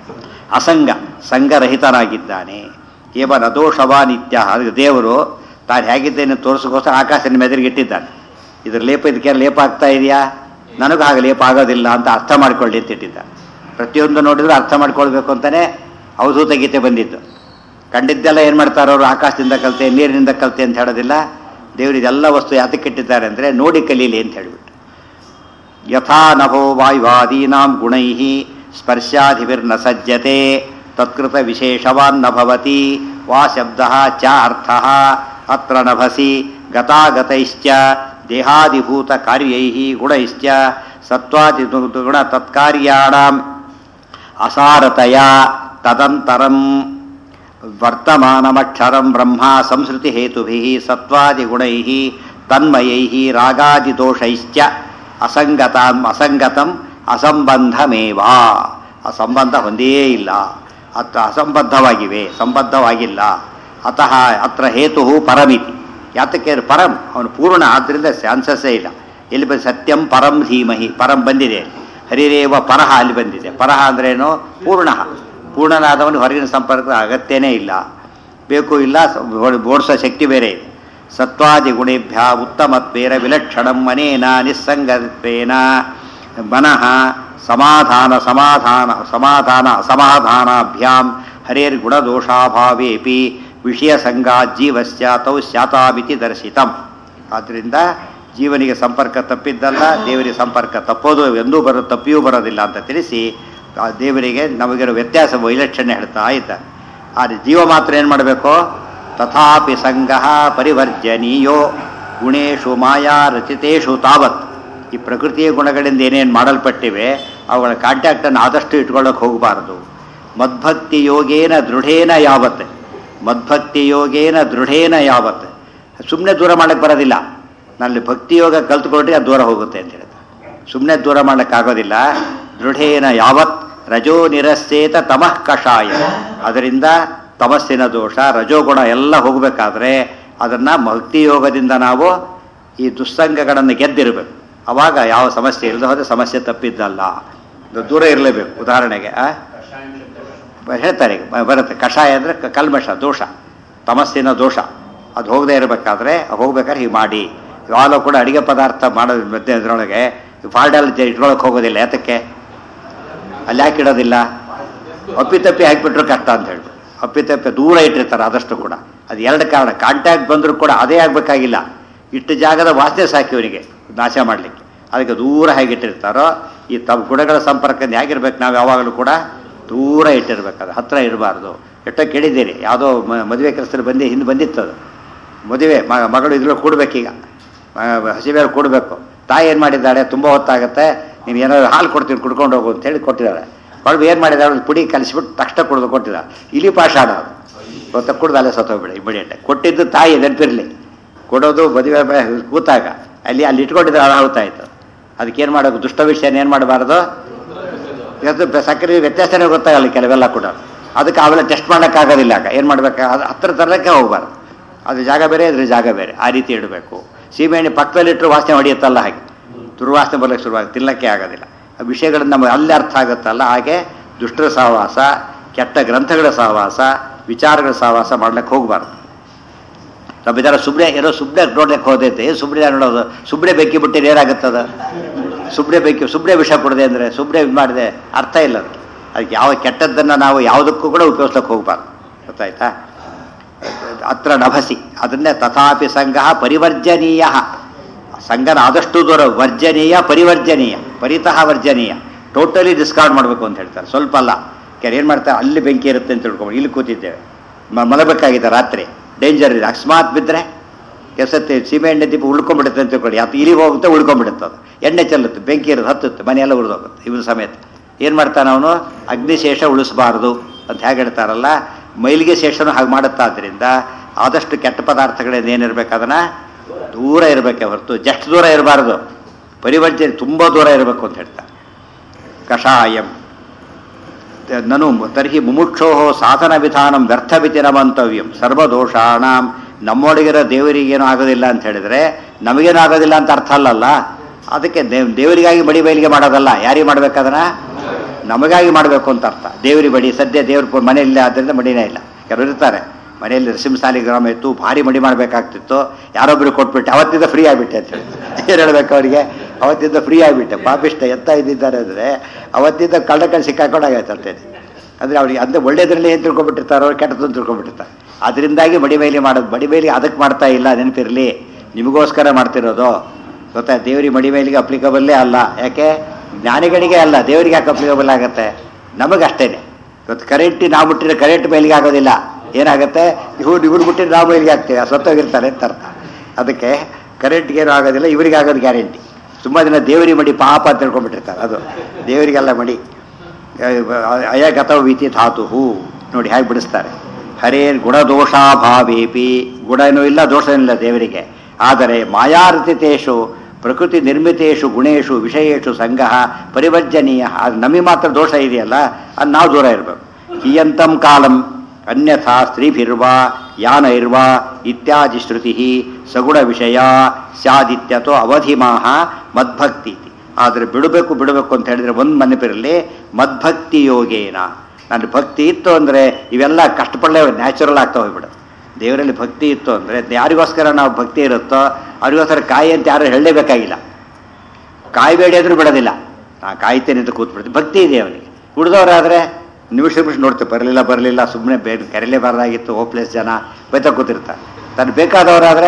[SPEAKER 1] ಅಸಂಗ ಸಂಗರಹಿತನಾಗಿದ್ದಾನೆ ಏವ ನದೋಷವ ನಿತ್ಯ ಅದಕ್ಕೆ ದೇವರು ತಾನು ಹೇಗಿದ್ದೇನೆ ತೋರಿಸೋಕೋಸ್ಕರ ಆಕಾಶನ ಮೆದುರಿಗೆ ಇಟ್ಟಿದ್ದಾನೆ ಇದ್ರ ಲೇಪ ಇದಕ್ಕೆ ಲೇಪ ಆಗ್ತಾ ಇದೆಯಾ ನನಗೂ ಹಾಗೆ ಲೇಪ ಆಗೋದಿಲ್ಲ ಅಂತ ಅರ್ಥ ಮಾಡ್ಕೊಳ್ಳಿ ಅಂತ ಇಟ್ಟಿದ್ದ ಪ್ರತಿಯೊಂದು ನೋಡಿದ್ರು ಅರ್ಥ ಮಾಡ್ಕೊಳ್ಬೇಕು ಅಂತಾನೆ ಅವಧೂತ ಗೀತೆ ಬಂದಿದ್ದು ಕಂಡಿದ್ದೆಲ್ಲ ಏನು ಮಾಡ್ತಾರೆ ಅವರು ಆಕಾಶದಿಂದ ಕಲಿತೆ ನೀರಿನಿಂದ ಕಲಿತೆ ಅಂತ ಹೇಳೋದಿಲ್ಲ ದೇವರು ಇದೆಲ್ಲ ವಸ್ತು ಯಾತಕ್ಕೆ ಇಟ್ಟಿದ್ದಾರೆ ಅಂದರೆ ನೋಡಿ ಕಲೀಲಿ ಅಂತ ಹೇಳಿಬಿಟ್ಟು ಯಥಾ ನಭೋ ವಾಯುವಾದೀನಾಂ ಗುಣೈ ಸ್ಪರ್ಶಾಧಿವಿರ್ನ ಸಜ್ಜತೆ ತತ್ಕೃತ ವಿಶೇಷವಾನ್ ನ ಭವತಿ ವಾ ಶಬ್ದ ಚ ಅರ್ಥ ಅತ್ರ ನಭಸಿ ಗತಾಗತೈಶ್ಚ ದೇಹಾದಿಭೂತ ಕಾರ್ಯೈ ಗುಣೈಶ್ಚ ಸತ್ವಾದಿ ಗುಣ ತತ್ಕಾರ್ಯಾಣಾಂ ಅಸಾರತಯ ತದಂತರಂ ವರ್ತಮಾನಮಕ್ಷರಂ ಬ್ರಹ್ಮ ಸಂಸ್ಕೃತಿ ಹೇತುಭಿ ಸತ್ವಾದಿಗುಣೈ ತನ್ಮಯೈ ರಾಗಾದಿದೋಷೈಶ್ಚ ಅಸಂಗತಾಂ ಅಸಂಗತಂ ಅಸಂಬಂಧಮೇವ ಆ ಸಂಬಂಧ ಹೊಂದೇ ಇಲ್ಲ ಅತ್ತ ಅಸಂಬದ್ಧವಾಗಿವೆ ಸಂಬದ್ಧವಾಗಿಲ್ಲ ಅತಃ ಅತ್ರ ಹೇತು ಪರಮಿತಿ ಯಾತಕ್ಕೆ ಪರಂ ಅವನು ಪೂರ್ಣ ಆದ್ದರಿಂದ ಚಾನ್ಸಸ್ಸೇ ಇಲ್ಲ ಎಲ್ಲಿ ಬಂದು ಸತ್ಯಂ ಪರಂ ಧೀಮಹಿ ಪರಂ ಬಂದಿದೆ ಹರಿರೇವ ಪರಹ ಅಲ್ಲಿ ಬಂದಿದೆ ಪರಹ ಅಂದ್ರೇನು ಪೂರ್ಣ ಪೂರ್ಣನಾದವನು ಹೊರಗಿನ ಸಂಪರ್ಕದ ಅಗತ್ಯನೇ ಇಲ್ಲ ಬೇಕು ಇಲ್ಲ ಓಡಿಸೋ ಶಕ್ತಿ ಬೇರೆ ಇದೆ ಸತ್ವಾದಿ ಗುಣೇಭ್ಯ ಉತ್ತಮತ್ವೇನ ವಿಲಕ್ಷಣಂ ಮನೇನ ನಿಸ್ಸಂಗತ್ವೇನ ಮನಃ ಸಮಾಧಾನ ಸಮಾಧಾನ ಸಮಾಧಾನ ಅಸಮಾಧಾನಾಭ್ಯಾಂ ಹರೇರ್ಗುಣದೋಷಾಭಾವೇಪಿ ವಿಷಯ ಸಂಘ ಜೀವಸ್ಯ ತೌ ಸ್ಯಾತಾಮಿತಿ ದರ್ಶಿತಂ ಆದ್ದರಿಂದ ಜೀವನಿಗೆ ಸಂಪರ್ಕ ತಪ್ಪಿದ್ದಲ್ಲ ದೇವರಿಗೆ ಸಂಪರ್ಕ ತಪ್ಪೋದು ಎಂದೂ ಬರೋ ತಪ್ಪಿಯೂ ಬರೋದಿಲ್ಲ ಅಂತ ತಿಳಿಸಿ ಆ ದೇವರಿಗೆ ನಮಗಿರೋ ವ್ಯತ್ಯಾಸ ವೈಲಕ್ಷಣ್ಯ ಹೇಳ್ತಾ ಇದ್ದ ಆದರೆ ಜೀವ ಮಾತ್ರ ಏನು ಮಾಡಬೇಕು ತಥಾಪಿ ಸಂಘ ಪರಿವರ್ಜನೀಯೋ ಗುಣೇಶು ಮಾಯಾ ರಚಿತೇಶು ತಾವತ್ ಈ ಪ್ರಕೃತಿಯ ಗುಣಗಳಿಂದ ಏನೇನು ಮಾಡಲ್ಪಟ್ಟಿವೆ ಅವುಗಳ ಕಾಂಟ್ಯಾಕ್ಟನ್ನು ಆದಷ್ಟು ಇಟ್ಕೊಳ್ಳೋಕೆ ಹೋಗಬಾರದು ಮದ್ಭಕ್ತಿ ಯೋಗೇನ ದೃಢೇನ ಯಾವತ್ ಮದ್ಭಕ್ತಿ ಯೋಗೇನ ದೃಢೇನ ಯಾವತ್ ಸುಮ್ಮನೆ ದೂರ ಮಾಡಕ್ಕೆ ಬರೋದಿಲ್ಲ ನಲ್ಲಿ ಭಕ್ತಿ ಯೋಗ ಕಲ್ತ್ಕೊಂಡ್ರೆ ಅದು ದೂರ ಹೋಗುತ್ತೆ ಅಂತ ಹೇಳಿದ ಸುಮ್ಮನೆ ದೂರ ಮಾಡೋಕ್ಕಾಗೋದಿಲ್ಲ ದೃಢೇನ ಯಾವತ್ ರಜೋ ನಿರಸ್ಸೇತ ತಮಃ ಕಷಾಯ ಅದರಿಂದ ತಮಸ್ಸಿನ ದೋಷ ರಜೋಗುಣ ಎಲ್ಲ ಹೋಗಬೇಕಾದ್ರೆ ಅದನ್ನು ಭಕ್ತಿ ಯೋಗದಿಂದ ನಾವು ಈ ದುಸ್ಸಂಗಗಳನ್ನು ಗೆದ್ದಿರಬೇಕು ಅವಾಗ ಯಾವ ಸಮಸ್ಯೆ ಇಲ್ಲದೆ ಹೋದರೆ ಸಮಸ್ಯೆ ತಪ್ಪಿದ್ದಲ್ಲ ಇದು ದೂರ ಇರಲೇಬೇಕು ಉದಾಹರಣೆಗೆ ಆ? ಹೇಳ್ತಾರೆ ಈಗ, ಬ- ಬರುತ್ತೆ ಕಷಾಯ ಅಂದರೆ ಕಲ್ಮಶ ದೋಷ ತಮಸ್ಸಿನ ದೋಷ ಅದು ಹೋಗದೆ ಇರಬೇಕಾದ್ರೆ ಹೋಗ್ಬೇಕಾದ್ರೆ ಹೀಗೆ ಮಾಡಿ ಯಾವಾಗಲೂ ಕೂಡ ಅಡಿಗೆ ಪದಾರ್ಥ ಮಾಡೋದ್ರ ಮಧ್ಯೆ ಅದರೊಳಗೆ ಫಾಲ್ಡಲ್ ಇಟ್ಕೊಳಕ್ಕೆ ಹೋಗೋದಿಲ್ಲ ಯಾತಕ್ಕೆ ಅಲ್ಲಿ ಯಾಕೆ ಇಡೋದಿಲ್ಲ ಅಪ್ಪಿತಪ್ಪಿ ಹಾಕಿಬಿಟ್ರು ಕಷ್ಟ ಅಂತ ಹೇಳಿ ಅಪ್ಪಿತಪ್ಪಿ ದೂರ ಇಟ್ಟಿರ್ತಾರೆ ಆದಷ್ಟು ಕೂಡ ಅದು ಎರಡು ಕಾರಣ ಕಾಂಟ್ಯಾಕ್ಟ್ ಬಂದರೂ ಕೂಡ ಅದೇ ಆಗಬೇಕಾಗಿಲ್ಲ ಇಟ್ಟು ಜಾಗದ ವಾಸನೆ ಸಾಕಿ ಅವನಿಗೆ ನಾಶ ಮಾಡಲಿಕ್ಕೆ ಅದಕ್ಕೆ ದೂರ ಹೇಗಿಟ್ಟಿರ್ತಾರೋ ಈ ತಮ್ಮ ಗುಣಗಳ ಸಂಪರ್ಕದಿಂದ ಹೇಗಿರ್ಬೇಕು ನಾವು ಯಾವಾಗಲೂ ಕೂಡ ದೂರ ಇಟ್ಟಿರ್ಬೇಕು ಅದು ಹತ್ತಿರ ಇರಬಾರ್ದು ಎಷ್ಟೋ ಕೇಳಿದ್ದೀರಿ ಯಾವುದೋ ಮ- ಮದುವೆ ಕೆಲಸದಲ್ಲಿ ಬಂದು ಹಿಂದೆ ಬಂದಿತ್ತು ಅದು ಮದುವೆ ಮ ಮಗಳು ಇದ್ರಲ್ಲಿ ಕೂಡ್ಬೇಕೀಗ ಹಸಿವೆಯಲ್ಲಿ ಕೂಡಬೇಕು ತಾಯಿ ಏನು ಮಾಡಿದ್ದಾಳೆ ತುಂಬ ಹೊತ್ತಾಗುತ್ತೆ ನೀನು ಏನಾದ್ರು ಹಾಲು ಕೊಡ್ತೀನಿ ಕುಡ್ಕೊಂಡು ಹೋಗು ಅಂತೇಳಿ ಕೊಟ್ಟಿದ್ದಾರೆ ಮಗಳು ಏನು ಮಾಡಿದಾಳೆ ಒಂದು ಪುಡಿ ಕಲಿಸ್ಬಿಟ್ಟು ತಕ್ಷಣ ಕುಡಿದು ಕೊಟ್ಟಿದ್ದಾಳೆ ಇಲಿ ಪಾಷಾಣ ಅದು ಗೊತ್ತ ಕುಡ್ದು ಅಲ್ಲೇ ಸತ್ತೋಗ್ಬಿಡಿ ಇಮಿಡಿಯೇಟ್ ಕೊಟ್ಟಿದ್ದು ತಾಯಿ ನೆನಪಿರಲಿ ಕೊಡೋದು ಮದುವೆ ಬ- ಕೂತಾಗ ಅಲ್ಲಿ ಅಲ್ಲಿ ಇಟ್ಕೊಂಡಿದ್ರೆ ಅನಾಹುತ ಆಯಿತು ಅದಕ್ಕೇನು ಮಾಡೋದು ದುಷ್ಟ ವಿಷಯನ ಏನು ಮಾಡಬಾರ್ದು ಇವತ್ತು ಬೆ- ಸಕ್ಕರೆ ವ್ಯತ್ಯಾಸನೇ ಗೊತ್ತಾಗಲ್ಲ ಕೆಲವೆಲ್ಲ ಕೂಡ ಅದಕ್ಕೆ ಅವೆಲ್ಲ ಟೆಸ್ಟ್ ಮಾಡೋಕ್ಕಾಗೋದಿಲ್ಲ ಆಗ ಏನು ಮಾಡ್ಬೇಕು ಅದು ಹತ್ತಿರ ತರಲಿಕ್ಕೆ ಹೋಗಬಾರ್ದು ಅದು ಜಾಗ ಬೇರೆ ಇದ್ರ ಜಾಗ ಬೇರೆ ಆ ರೀತಿ ಇಡಬೇಕು ಸೀಮೆಎಣ್ಣೆ ಪಕ್ಕದಲ್ಲಿಟ್ಟರು ವಾಸನೆ ಹೊಡೆಯುತ್ತಲ್ಲ ಹಾಗೆ ದುರ್ವಾಸನೆ ಬರ್ಲಿಕ್ಕೆ ಶುರುವಾಗಿ ತಿನ್ನಕ್ಕೆ ಆಗೋದಿಲ್ಲ ಆ ವಿಷಯಗಳನ್ನ ನಮಗೆ ಅಲ್ಲಿ ಅರ್ಥ ಆಗುತ್ತಲ್ಲ ಹಾಗೆ ದುಷ್ಟರ ಸಹವಾಸ ಕೆಟ್ಟ ಗ್ರಂಥಗಳ ಸಹವಾಸ ವಿಚಾರಗಳ ಸಹವಾಸ ಮಾಡ್ಲಿಕ್ಕೆ ಹೋಗಬಾರ್ದು ನಮ್ಮ ಇದರ ಸುಮ್ಮನೆ ಏನೋ ಸುಮ್ಮನೆ ನೋಡ್ಲಿಕ್ಕೆ ಹೋದೈತೆ ಏನು ಸುಮ್ಮನೆ ನೋಡೋದು ಸುಮ್ಮನೆ ಬೆಕ್ಕಿ ಬಿಟ್ಟಿದ್ರೆ ಏನಾಗುತ್ತದ ಸುಮ್ಮನೆ ಬೆಕ್ಕಿ ಸುಮ್ಮನೆ ವಿಷ ಕೊಡದೆ ಅಂದರೆ ಸುಮ್ಮನೆ ಇದು ಮಾಡಿದೆ ಅರ್ಥ ಇಲ್ಲ ಅದಕ್ಕೆ ಅದಕ್ಕೆ ಯಾವ ಕೆಟ್ಟದ್ದನ್ನು ನಾವು ಯಾವುದಕ್ಕೂ ಕೂಡ ಉಪಯೋಗಿಸ್ಲಿಕ್ಕೆ ಹೋಗಬಾರ್ದು ಗೊತ್ತಾಯ್ತಾ ಅತ್ರ ನಭಸಿ ಅದನ್ನೇ ತಥಾಪಿ ಸಂಘ ಪರಿವರ್ಜನೀಯ ಸಂಘನ ಆದಷ್ಟು ದೂರ ವರ್ಜನೀಯ ಪರಿವರ್ಜನೀಯ ಪರಿತಃ ವರ್ಜನೀಯ ಟೋಟಲಿ ಡಿಸ್ಕಾರ್ಡ್ ಮಾಡಬೇಕು ಅಂತ ಹೇಳ್ತಾರೆ ಸ್ವಲ್ಪ ಅಲ್ಲ ಕೆಲವು ಏನು ಮಾಡ್ತಾರೆ ಅಲ್ಲಿ ಬೆಂಕಿ ಇರುತ್ತೆ ಅಂತ ತಿಳ್ಕೊಂಡು ಇಲ್ಲಿ ಕೂತಿದ್ದೇವೆ ಮ- ಮಲಗಬೇಕಾಗಿದೆ ರಾತ್ರಿ ಡೇಂಜರ್ ಇದೆ ಅಕಸ್ಮಾತ್ ಬಿದ್ದರೆ ಕೆಸತ್ತೆ ಸೀಮೆ ಎಣ್ಣೆ ದೀಪ ಉಳ್ಕೊಂಡ್ಬಿಡುತ್ತೆ ಅಂತ ತಿಳ್ಕೊಳ್ಳಿ ಅದು ಇಲ್ಲಿಗೆ ಹೋಗುತ್ತೆ ಉಳ್ಕೊಂಡ್ಬಿಡುತ್ತೆ ಅದು ಎಣ್ಣೆ ಚೆಲ್ಲುತ್ತೆ ಬೆಂಕಿ ಇರೋದು ಹತ್ತುತ್ತೆ ಮನೆಯೆಲ್ಲ ಉಳಿದೋಗುತ್ತೆ ಇವ್ರ ಸಮೇತ ಏನು ಮಾಡ್ತಾನೆ ಅವನು ಅಗ್ನಿಶೇಷ ಉಳಿಸಬಾರ್ದು ಅಂತ ಹೇಗೆ ಹೇಳ್ತಾರಲ್ಲ ಮೈಲಿಗೆ ಶೇಷನು ಹಾಗೆ ಮಾಡುತ್ತಾದ್ರಿಂದ ಆದಷ್ಟು ಕೆಟ್ಟ ಪದಾರ್ಥಗಳಿಂದ ಏನಿರ್ಬೇಕು ಅದನ್ನು ದೂರ ಇರಬೇಕೆ ಹೊರತು ಜಸ್ಟ್ ದೂರ ಇರಬಾರ್ದು ಪರಿವರ್ತನೆ ತುಂಬ ದೂರ ಇರಬೇಕು ಅಂತ ಹೇಳ್ತಾರೆ ಕಷಾಯಂ ನನು ತರ್ಹಿ ಮುಮುಕ್ಷೋ ಸಾಧನ ವಿಧಾನಂ ವ್ಯರ್ಥವಿತಿ ನ ಮಂತವ್ಯಂ ಸರ್ವದೋಷಾಣಂ ನಮ್ಮೊಳಗಿರೋ ದೇವರಿಗೇನು ಆಗೋದಿಲ್ಲ ಅಂತ ಹೇಳಿದ್ರೆ ನಮಗೇನು ಆಗೋದಿಲ್ಲ ಅಂತ ಅರ್ಥ ಅಲ್ಲಲ್ಲ ಅದಕ್ಕೆ ದೇವ್ ದೇವರಿಗಾಗಿ ಬಡಿ ಬಯಲಿಗೆ ಮಾಡೋದಲ್ಲ ಯಾರಿಗೆ ಮಾಡ್ಬೇಕದನ್ನ ನಮಗಾಗಿ ಮಾಡಬೇಕು ಅಂತ ಅರ್ಥ ದೇವರಿ ಬಡಿ ಸದ್ಯ ದೇವ್ರ ಮನೆಯಲ್ಲಿ ಆದ್ದರಿಂದ ಮಡಿನೇ ಇಲ್ಲ ಕೆಲವರು ಇರ್ತಾರೆ ಮನೆಯಲ್ಲಿ ನರಸಿಂಹಸಾಲಿ ಗ್ರಾಮ ಇತ್ತು ಭಾರಿ ಮಡಿ ಮಾಡಬೇಕಾಗ್ತಿತ್ತು ಯಾರೊಬ್ಬರು ಕೊಟ್ಬಿಟ್ಟೆ ಅವತ್ತಿಂದ ಫ್ರೀ ಆಗಿಬಿಟ್ಟೆ ಅಂತ ಹೇಳಿ ಏನು ಹೇಳ್ಬೇಕು ಅವರಿಗೆ ಅವತ್ತಿಂದ ಫ್ರೀ ಆಗಿಬಿಟ್ಟೆ ಪಾಪಿಷ್ಟ ಎತ್ತ ಇದ್ದಿದ್ದಾರೆ ಅಂದರೆ ಅವತ್ತಿಂದ ಕಳ್ಳ ಕಳ್ಳಿ ಸಿಕ್ಕಾಕೊಂಡಾಗೈತೆ ಅಂತೇಳಿ ಅಂದರೆ ಅವ್ರಿಗೆ ಅಂದರೆ ಒಳ್ಳೇದ್ರಲ್ಲಿ ಏನು ತಿಳ್ಕೊಂಡ್ಬಿಟ್ಟಿರ್ತಾರೋ ಅವ್ರು ಕೆಟ್ಟದ್ದು ತಿಳ್ಕೊಂಡ್ಬಿಟ್ಟಿರ್ತಾರೆ ಅದರಿಂದಾಗಿ ಮಡಿ ಮೇಲೆ ಮಾಡೋದು ಮಡಿ ಮೇಲೆ ಅದಕ್ಕೆ ಮಾಡ್ತಾ ಇಲ್ಲ ನೆನಪಿರಲಿ ನಿಮಗೋಸ್ಕರ ಮಾಡ್ತಿರೋದು ಗೊತ್ತಾ ದೇವರಿ ಮಡಿ ಮೇಲಿಗೆ ಅಪ್ಲಿಕಬಲ್ಲೇ ಅಲ್ಲ ಯಾಕೆ ಜ್ಞಾನಿಗಳಿಗೆ ಅಲ್ಲ ದೇವರಿಗೆ ಯಾಕೆ ಅಪ್ಲಿಕಬಲ್ ಆಗುತ್ತೆ ನಮಗಷ್ಟೇನೆ ಇವತ್ತು ಕರೆಂಟ್ ನಾವು ಬಿಟ್ಟಿದ್ರೆ ಕರೆಂಟ್ ಮೇಲಿಗೆ ಆಗೋದಿಲ್ಲ ಏನಾಗುತ್ತೆ ಇವ್ರು ಇವ್ರು ಬಿಟ್ಟಿದ್ರೆ ನಾವು ಮೇಲಿಗೆ ಆಗ್ತೇವೆ ಸತ್ತೋಗಿರ್ತಾರೆ ಅಂತ ಅರ್ಥ ಅದಕ್ಕೆ ಕರೆಂಟ್ಗೆ ಏನೂ ಆಗೋದಿಲ್ಲ ಇವರಿಗೆ ಆಗೋದು ಗ್ಯಾರಂಟಿ ತುಂಬ ದಿನ ದೇವರಿಗೆ ಮಡಿ ಪಾಪ ಅಂತ ತಿಳ್ಕೊಂಡ್ಬಿಟ್ಟಿರ್ತಾರೆ ಅದು ದೇವರಿಗೆಲ್ಲ ಮಡಿ ಅಯಗತವ ವಿತಿ ಧಾತು ನೋಡಿ ಹೇಗೆ ಬಿಡಿಸ್ತಾರೆ ಹರೇರ್ ಗುಣದೋಷಾಭಾವೇಪಿ ಗುಣನೂ ಇಲ್ಲ ದೋಷನೂ ಇಲ್ಲ ದೇವರಿಗೆ ಆದರೆ ಮಾಯಾರತಿತೇಷು ಪ್ರಕೃತಿ ನಿರ್ಮಿತೇಷು ಗುಣೇಶು ವಿಷಯೇಷು ಸಂಘ ಪರಿವರ್ಜನೀಯ ಅದು ನಮಗೆ ಮಾತ್ರ ದೋಷ ಇದೆಯಲ್ಲ ಅದು ನಾವು ದೂರ ಇರಬೇಕು ಕಿಯಂತಂ ಕಾಲಂ ಅನ್ಯಥಾ ಸ್ತ್ರೀಭಿರ್ವಾ ಯಾನ ಇರ್ವಾ ಇತ್ಯಾದಿ ಶ್ರುತಿ ಸಗುಣ ವಿಷಯ ಸ್ಯಾದಿತ್ಯತೋ ಅವಧಿಮಾಹ ಮದ್ಭಕ್ತಿ ಇತಿ. ಆದರೆ ಬಿಡಬೇಕು ಬಿಡಬೇಕು ಅಂತ ಹೇಳಿದ್ರೆ ಒಂದು ಮನೆಪಿರಲಿ ಮದ್ಭಕ್ತಿ ಯೋಗೇನ ನನ್ನ ಭಕ್ತಿ ಇತ್ತು ಅಂದರೆ ಇವೆಲ್ಲ ಕಷ್ಟಪಡಲೇ ನ್ಯಾಚುರಲ್ ಆಗ್ತಾ ಹೋಗ್ಬಿಡುತ್ತೆ ದೇವರಲ್ಲಿ ಭಕ್ತಿ ಇತ್ತು ಅಂದರೆ ಯಾರಿಗೋಸ್ಕರ ನಾವು ಭಕ್ತಿ ಇರುತ್ತೋ ಅವ್ರಿಗೋಸ್ಕರ ಕಾಯಿ ಅಂತ ಯಾರು ಹೇಳಲೇಬೇಕಾಗಿಲ್ಲ ಕಾಯಬೇಡಿ ಅಂದ್ರೂ ಬಿಡೋದಿಲ್ಲ ನಾ ಕಾಯ್ತೇನೆ ಅಂತ ಕೂತ್ಬಿಡ್ತೀನಿ ಭಕ್ತಿ ಇದೆ ಅವನಿಗೆ ಉಳಿದವರಾದರೆ ನಿಮಿಷ ನಿಮಿಷ ನೋಡ್ತೀವಿ ಬರಲಿಲ್ಲ ಬರಲಿಲ್ಲ ಸುಮ್ಮನೆ ಬೇ ಕರೆಯಲೇಬಾರ್ದಾಗಿತ್ತು ಹೋಪ್ಲೆಸ್ ಜನ ಬೈತಾ ಕೂತಿರ್ತಾರೆ ತನ್ನ ಬೇಕಾದವರಾದರೆ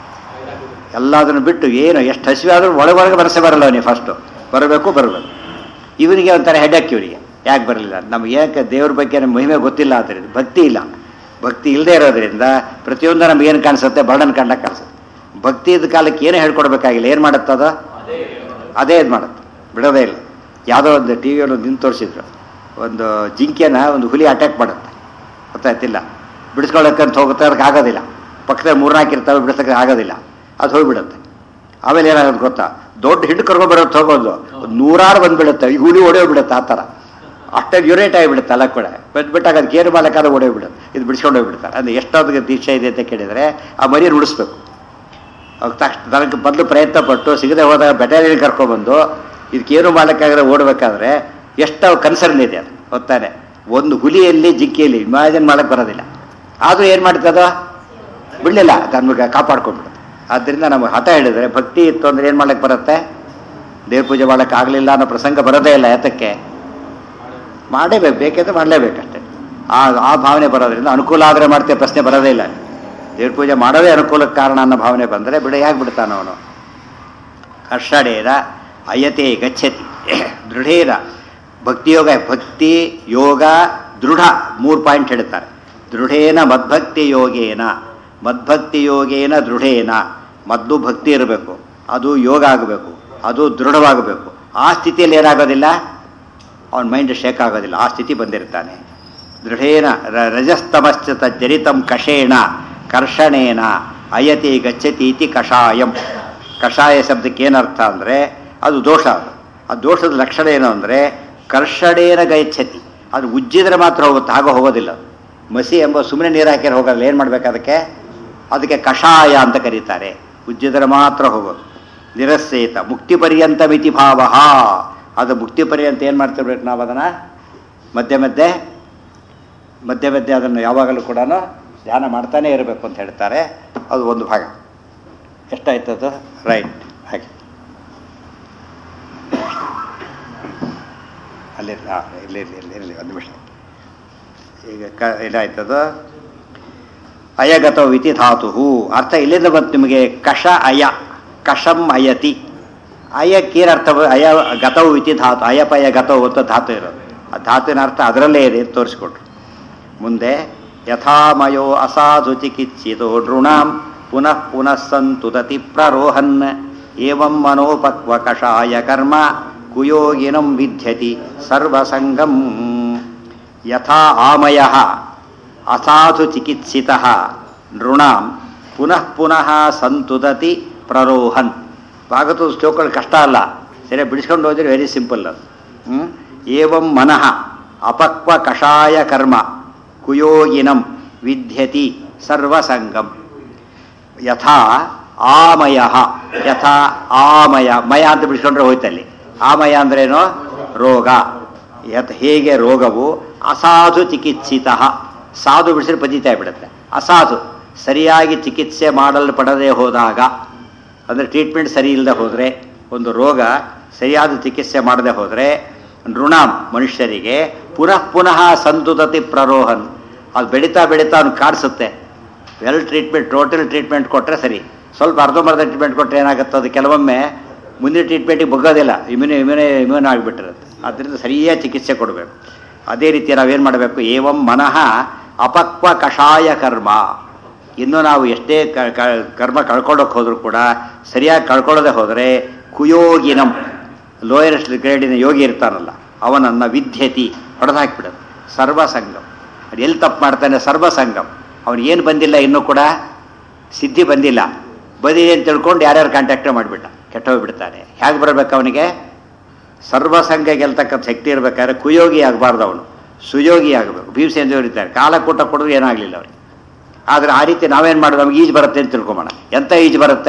[SPEAKER 1] ಎಲ್ಲದನ್ನು ಬಿಟ್ಟು ಏನು ಎಷ್ಟು ಹಸಿವೆ ಆದರೂ ಒಳಗೊಳಗೆ ಮನಸ್ಸೇ ಬರಲ್ಲ ಅವನಿಗೆ ಫಸ್ಟು ಬರಬೇಕು ಬರಬೇಕು ಇವನಿಗೆ ಒಂಥರ ಹೆಡ್ಯಾಕ್ ಇವನಿಗೆ ಯಾಕೆ ಬರಲಿಲ್ಲ ನಮ್ಗೆ ಯಾಕೆ ದೇವ್ರ ಬಗ್ಗೆ ನಮ್ಮ ಮಹಿಮೆ ಗೊತ್ತಿಲ್ಲ ಆದ್ದರಿಂದ ಭಕ್ತಿ ಇಲ್ಲ ಭಕ್ತಿ ಇಲ್ಲದೆ ಇರೋದ್ರಿಂದ ಪ್ರತಿಯೊಂದು ನಮ್ಗೆ ಏನು ಕಾಣಿಸುತ್ತೆ ಬರ್ಡನ್ ಕಂಡಕ್ಕೆ ಕಾಣಿಸುತ್ತೆ ಭಕ್ತಿ ಇದ್ದ ಕಾಲಕ್ಕೆ ಏನು ಹೇಳ್ಕೊಡ್ಬೇಕಾಗಿಲ್ಲ ಏನು ಮಾಡುತ್ತದ ಅದೇ ಇದು ಮಾಡುತ್ತೆ ಬಿಡೋದೇ ಇಲ್ಲ ಯಾವುದೋ ಒಂದು ಟಿ ವಿಯಲ್ಲಿ ಒಂದು ನಿಂತು ತೋರಿಸಿದ್ರು ಒಂದು ಜಿಂಕೆನ ಒಂದು ಹುಲಿ ಅಟ್ಯಾಕ್ ಮಾಡುತ್ತೆ ಗೊತ್ತಾಯ್ತಿಲ್ಲ ಬಿಡಿಸ್ಕೊಳ್ಳೋಕ್ಕಂತ ಹೋಗುತ್ತೆ ಅದಕ್ಕೆ ಆಗೋದಿಲ್ಲ ಪಕ್ಕದಲ್ಲಿ ಮೂರ್ನಾಲ್ಕು ಇರ್ತಾವೆ ಬಿಡಿಸೋಕೆ ಆಗೋದಿಲ್ಲ ಅದು ಹೋಗ್ಬಿಡುತ್ತೆ ಆಮೇಲೆ ಏನಾಗುತ್ತೆ ಗೊತ್ತಾ ದೊಡ್ಡ ಹಿಟ್ಟು ಕರ್ಕೊಂಡ್ಬರೋದು ಹೋಗೋದು ಒಂದು ನೂರಾರು ಬಂದ್ಬಿಡುತ್ತೆ ಈ ಹುಲಿ ಹೊಡೆಯೋಗ್ಬಿಡುತ್ತೆ ಆ ಥರ ಅಷ್ಟೇ ಯುರೇಟ್ ಆಗಿಬಿಡುತ್ತೆ ಅಲ್ಲ ಕೂಡ ಬಂದ್ಬಿಟ್ಟಾಗ ಅದು ಕೇರು ಮಾಲಕ್ಕಾದ್ರೆ ಹೊಡೆಯೋಗ್ಬಿಡುತ್ತೆ ಇದು ಬಿಡಿಸ್ಕೊಂಡು ಹೋಗ್ಬಿಡ್ತಾರೆ ಅಂದರೆ ಎಷ್ಟೊತ್ತಿಗೆ ದೀಕ್ಷೆ ಇದೆ ಅಂತ ಕೇಳಿದರೆ ಆ ಮರಿಯನ್ನು ಉಳಿಸ್ಬೇಕು ಅವಾಗ ತಕ್ಷಣ ನನಗೆ ಮೊದಲು ಪ್ರಯತ್ನ ಪಟ್ಟು ಸಿಗದೆ ಹೋದಾಗ ಬೆಟಾಲಿಯನ್ ಕರ್ಕೊಬಂದು ಇದಕ್ಕೇನು ಮಾಡೋಕ್ಕಾಗದೆ ಓಡಬೇಕಾದ್ರೆ ಎಷ್ಟು ಕನ್ಸರ್ನ್ ಇದೆ ಅದು ಗೊತ್ತಾನೆ ಒಂದು ಹುಲಿಯಲ್ಲಿ ಜಿಂಕೆಯಲ್ಲಿ ಇಮ್ಯಾಜಿನ್ ಮಾಡಕ್ಕೆ ಬರೋದಿಲ್ಲ ಆದರೂ ಏನು ಮಾಡ್ತದ ಬಿಡಲಿಲ್ಲ ನಮಗೆ ಕಾಪಾಡ್ಕೊಂಡ್ಬಿಡುತ್ತೆ ಆದ್ದರಿಂದ ನಮಗೆ ಹಠ ಹೇಳಿದರೆ ಭಕ್ತಿ ಇತ್ತು ಅಂದರೆ ಏನು ಮಾಡಕ್ಕೆ ಬರುತ್ತೆ ದೇವ್ರ ಪೂಜೆ ಮಾಡೋಕ್ಕೆ ಆಗಲಿಲ್ಲ ಅನ್ನೋ ಪ್ರಸಂಗ ಬರೋದೇ ಇಲ್ಲ ಯಾತಕ್ಕೆ ಮಾಡಲೇಬೇಕು ಬೇಕಿದ್ರೆ ಮಾಡಲೇಬೇಕಷ್ಟೆ ಆ ಆ ಭಾವನೆ ಬರೋದ್ರಿಂದ ಅನುಕೂಲ ಆದರೆ ಮಾಡ್ತೇವೆ ಪ್ರಶ್ನೆ ಬರೋದೇ ಇಲ್ಲ ದೇವ್ರ ಪೂಜೆ ಮಾಡೋದೇ ಅನುಕೂಲಕ್ಕೆ ಕಾರಣ ಅನ್ನೋ ಭಾವನೆ ಬಂದರೆ ಬಿಡ ಹೇಗೆ ಬಿಡ್ತಾನ ಅವನು ಕರ್ಷಡೇರ ಅಯತೆ ಗಚ್ಚತಿ ದೃಢೇರ ಭಕ್ತಿಯೋಗ ಭಕ್ತಿ ಯೋಗ ದೃಢ ಮೂರು ಪಾಯಿಂಟ್ ಹೇಳ್ತಾರೆ ದೃಢೇನ ಮದ್ಭಕ್ತಿ ಯೋಗೇನ ಮದ್ಭಕ್ತಿ ಯೋಗೇನ ದೃಢೇನ ಮೊದಲು ಭಕ್ತಿ ಇರಬೇಕು ಅದು ಯೋಗ ಆಗಬೇಕು ಅದು ದೃಢವಾಗಬೇಕು ಆ ಸ್ಥಿತಿಯಲ್ಲಿ ಏನಾಗೋದಿಲ್ಲ ಅವನ ಮೈಂಡ್ ಶೇಕ್ ಆಗೋದಿಲ್ಲ ಆ ಸ್ಥಿತಿ ಬಂದಿರ್ತಾನೆ ದೃಢೇನ ರ- ರಜಸ್ತಮಶ್ಚ ತಜ್ಜರಿತಂ ಕಷೇಣ ಕರ್ಷಣೇನ ಅಯತಿ ಗಚ್ಚತಿ ಇತಿ ಕಷಾಯಂ ಕಷಾಯ ಶಬ್ದಕ್ಕೆ ಏನರ್ಥ ಅಂದರೆ ಅದು ದೋಷ ಅದು ಆ ದೋಷದ ಲಕ್ಷಣ ಏನು ಅಂದರೆ ಕರ್ಷಣೇನ ಗಚ್ಚತಿ ಅದು ಉಜ್ಜಿದ್ರೆ ಮಾತ್ರ ಹೋಗುತ್ತೆ ಆಗ ಹೋಗೋದಿಲ್ಲ ಅದು. ಮಸಿ ಎಂಬ ಸುಮ್ಮನೆ ನೀರು ಹಾಕಿದ್ರೆ ಹೋಗಲ್ಲ ಏನು ಮಾಡ್ಬೇಕು ಅದಕ್ಕೆ ಅದಕ್ಕೆ ಕಷಾಯ ಅಂತ ಕರೀತಾರೆ ಉಜ್ಜಿದ್ರೆ ಮಾತ್ರ ಹೋಗೋದು ನಿರಸ್ಸೇತ ಮುಕ್ತಿ ಪರ್ಯಂತ ಮಿತಿ ಭಾವ ಅದು ಮುಕ್ತಿ ಪರ್ಯಂತ ಏನು ಮಾಡ್ತಿರ್ಬೇಕು ನಾವು ಅದನ್ನು ಮಧ್ಯೆ ಮಧ್ಯೆ ಮಧ್ಯೆ ಮಧ್ಯೆ ಅದನ್ನು ಯಾವಾಗಲೂ ಕೂಡ ಧ್ಯಾನ ಮಾಡ್ತಾನೇ ಇರಬೇಕು ಅಂತ ಹೇಳ್ತಾರೆ ಅದು ಒಂದು ಭಾಗ ಎಷ್ಟಾಯ್ತದು ರೈಟ್ ಹಾಗೆ ಅಲ್ಲಿ ಹಾಂ ಇಲ್ಲಿ ಇರಲಿ ಇಲ್ಲಿ ಇರಲಿ ಒಂದು ನಿಮಿಷ ಈಗ ಕ ಏನಾಯ್ತದು ಅಯಗತ ಇತಿ ಧಾತು ಅರ್ಥ ಇಲ್ಲಿಂದ ಬಂತು ನಿಮಗೆ ಕಷ ಅಯ ಕಷಂ ಅಯತಿ ಅಯಕ್ಕೇನು ಅರ್ಥ ಬ- ಅಯ ಗತವು ಇತಿ ಧಾತು ಅಯಪಯ ಗತವು ಅಂತ ಧಾತು ಇರೋದು ಆ ಧಾತುವಿನ ಅರ್ಥ ಅದರಲ್ಲೇ ಇದೆ ಅಂತ ತೋರಿಸ್ಕೊಟ್ರು ಮುಂದೆ ಯಥಾಮಯೋ ಅಸಾಧು ಚಿಕಿತ್ಸಿತೋ ನೃಣಾಂ ಪುನಃ ಪುನಃ ಸಂತುದತಿ ಪ್ರರೋಹನ್ ಏವಂ ಮನೋಪಕ್ವ ಕಷಾಯ ಕರ್ಮ ಕುಯೋಗಿನಂ ವಿದ್ಯತಿ ಸರ್ವಸಂಗಂ ಯಥಾ ಆಮಯ ಅಸಾಧು ಚಿಕಿತ್ಸಿತ ನೃಣಾಂ ಪುನಃ ಪುನಃ ಸಂತುದತಿ ಪ್ರರೋಹನ್ ಭಾಗತು ಶ್ಲೋಕಗಳು ಕಷ್ಟ ಅಲ್ಲ ಸರಿ ಬಿಡಿಸ್ಕೊಂಡು ಹೋದ್ರೆ ವೆರಿ ಸಿಂಪಲ್ ಅದು ಹ್ಮ್? ಏವಂ ಮನಃ ಅಪಕ್ವ ಕಷಾಯ ಕರ್ಮ ಕುಯೋಗಿನಂ ವಿದ್ಯತಿ ಸರ್ವಸಂಗಂ ಯಥಾ ಆಮಯ ಯಥಾ ಆಮಯ ಮಯ ಅಂತ ಬಿಡಿಸ್ಕೊಂಡ್ರೆ ಹೋಯ್ತಲ್ಲಿ ಆಮಯ ಅಂದ್ರೇನು ರೋಗ ಯತ್ ಹೇಗೆ ರೋಗವು ಅಸಾಧು ಚಿಕಿತ್ಸಿತ ಸಾಧು ಬಿಡಿಸಿದ್ರೆ ಪತಿತ ಬಿಡುತ್ತೆ ಅಸಾಧು ಸರಿಯಾಗಿ ಚಿಕಿತ್ಸೆ ಮಾಡಲ್ಪಡದೆ ಹೋದಾಗ ಅಂದರೆ ಟ್ರೀಟ್ಮೆಂಟ್ ಸರಿ ಇಲ್ಲದೆ ಹೋದರೆ ಒಂದು ರೋಗ ಸರಿಯಾದ ಚಿಕಿತ್ಸೆ ಮಾಡದೆ ಹೋದರೆ ನೃಣಾಂ ಮನುಷ್ಯರಿಗೆ ಪುನಃ ಪುನಃ ಸಂತುದತಿ ಪ್ರರೋಹನ್ ಅದು ಬೆಳೀತಾ ಬೆಳೀತಾ ಅವ್ನು ಕಾಡಿಸುತ್ತೆ ವೆಲ್ ಟ್ರೀಟ್ಮೆಂಟ್ ಟೋಟಲ್ ಟ್ರೀಟ್ಮೆಂಟ್ ಕೊಟ್ಟರೆ ಸರಿ ಸ್ವಲ್ಪ ಅರ್ಧಂಬರ್ಧ ಟ್ರೀಟ್ಮೆಂಟ್ ಕೊಟ್ಟರೆ ಏನಾಗುತ್ತೆ ಅದು ಕೆಲವೊಮ್ಮೆ ಮುಂದಿನ ಟ್ರೀಟ್ಮೆಂಟಿಗೆ ಬಗ್ಗೋದಿಲ್ಲ ಇಮ್ಯೂನಿ ಇಮ್ಯೂನಿ ಇಮ್ಯೂನ್ ಆಗಿಬಿಟ್ಟಿರುತ್ತೆ ಆದ್ದರಿಂದ ಸರಿಯಾದ ಚಿಕಿತ್ಸೆ ಕೊಡಬೇಕು ಅದೇ ರೀತಿ ನಾವೇನು ಮಾಡಬೇಕು ಏವಂ ಮನಃ ಅಪಕ್ವ ಕಷಾಯ ಕರ್ಮ ಇನ್ನು ನಾವು ಎಷ್ಟೇ ಕ- ಕ- ಕರ್ಮ ಕಳ್ಕೊಳ್ಳೋಕೆ ಹೋದರೂ ಕೂಡ ಸರಿಯಾಗಿ ಕಳ್ಕೊಳ್ಳೋದೇ ಹೋದರೆ ಕುಯೋಗಿನಂ ಲೋಯರೆಸ್ಟ್ ಗ್ರೇಡಿನ ಯೋಗಿ ಇರ್ತಾನಲ್ಲ ಅವನನ್ನು ವಿದ್ಯತಿ ಹೊಡೆದು ಹಾಕಿಬಿಡೋದು ಸರ್ವಸಂಗಂ ಅದು ಎಲ್ಲಿ ತಪ್ಪು ಮಾಡ್ತಾನೆ ಸರ್ವಸಂಗಂ ಅವನು ಏನು ಬಂದಿಲ್ಲ ಇನ್ನೂ ಕೂಡ ಸಿದ್ಧಿ ಬಂದಿಲ್ಲ ಬಂದಿದೆ ಅಂತ ತಿಳ್ಕೊಂಡು ಯಾರ್ಯಾರು ಕಾಂಟ್ಯಾಕ್ಟ್ ಮಾಡಿಬಿಟ್ಟ ಕೆಟ್ಟೋಗ್ಬಿಡ್ತಾನೆ ಹೇಗೆ ಬರಬೇಕು ಅವನಿಗೆ ಸರ್ವಸಂಗ ಗೆಲ್ತಕ್ಕಂಥ ಶಕ್ತಿ ಇರಬೇಕಾದ್ರೆ ಕುಯೋಗಿ ಆಗಬಾರ್ದು ಅವನು ಸುಯೋಗಿ ಆಗಬೇಕು ಭೀಮಸೇನ ಇರ್ತಾರೆ ಕಾಲಕೂಟ ಕೊಡೋದು ಏನಾಗಲಿಲ್ಲ ಅವನಿಗೆ ಆದರೆ ಆ ರೀತಿ ನಾವೇನು ಮಾಡೋದು ನಮ್ಗೆ ಈಜು ಬರುತ್ತೆ ಅಂತ ತಿಳ್ಕೊಂಬೋಣ ಎಂಥ ಈಜು ಬರುತ್ತೆ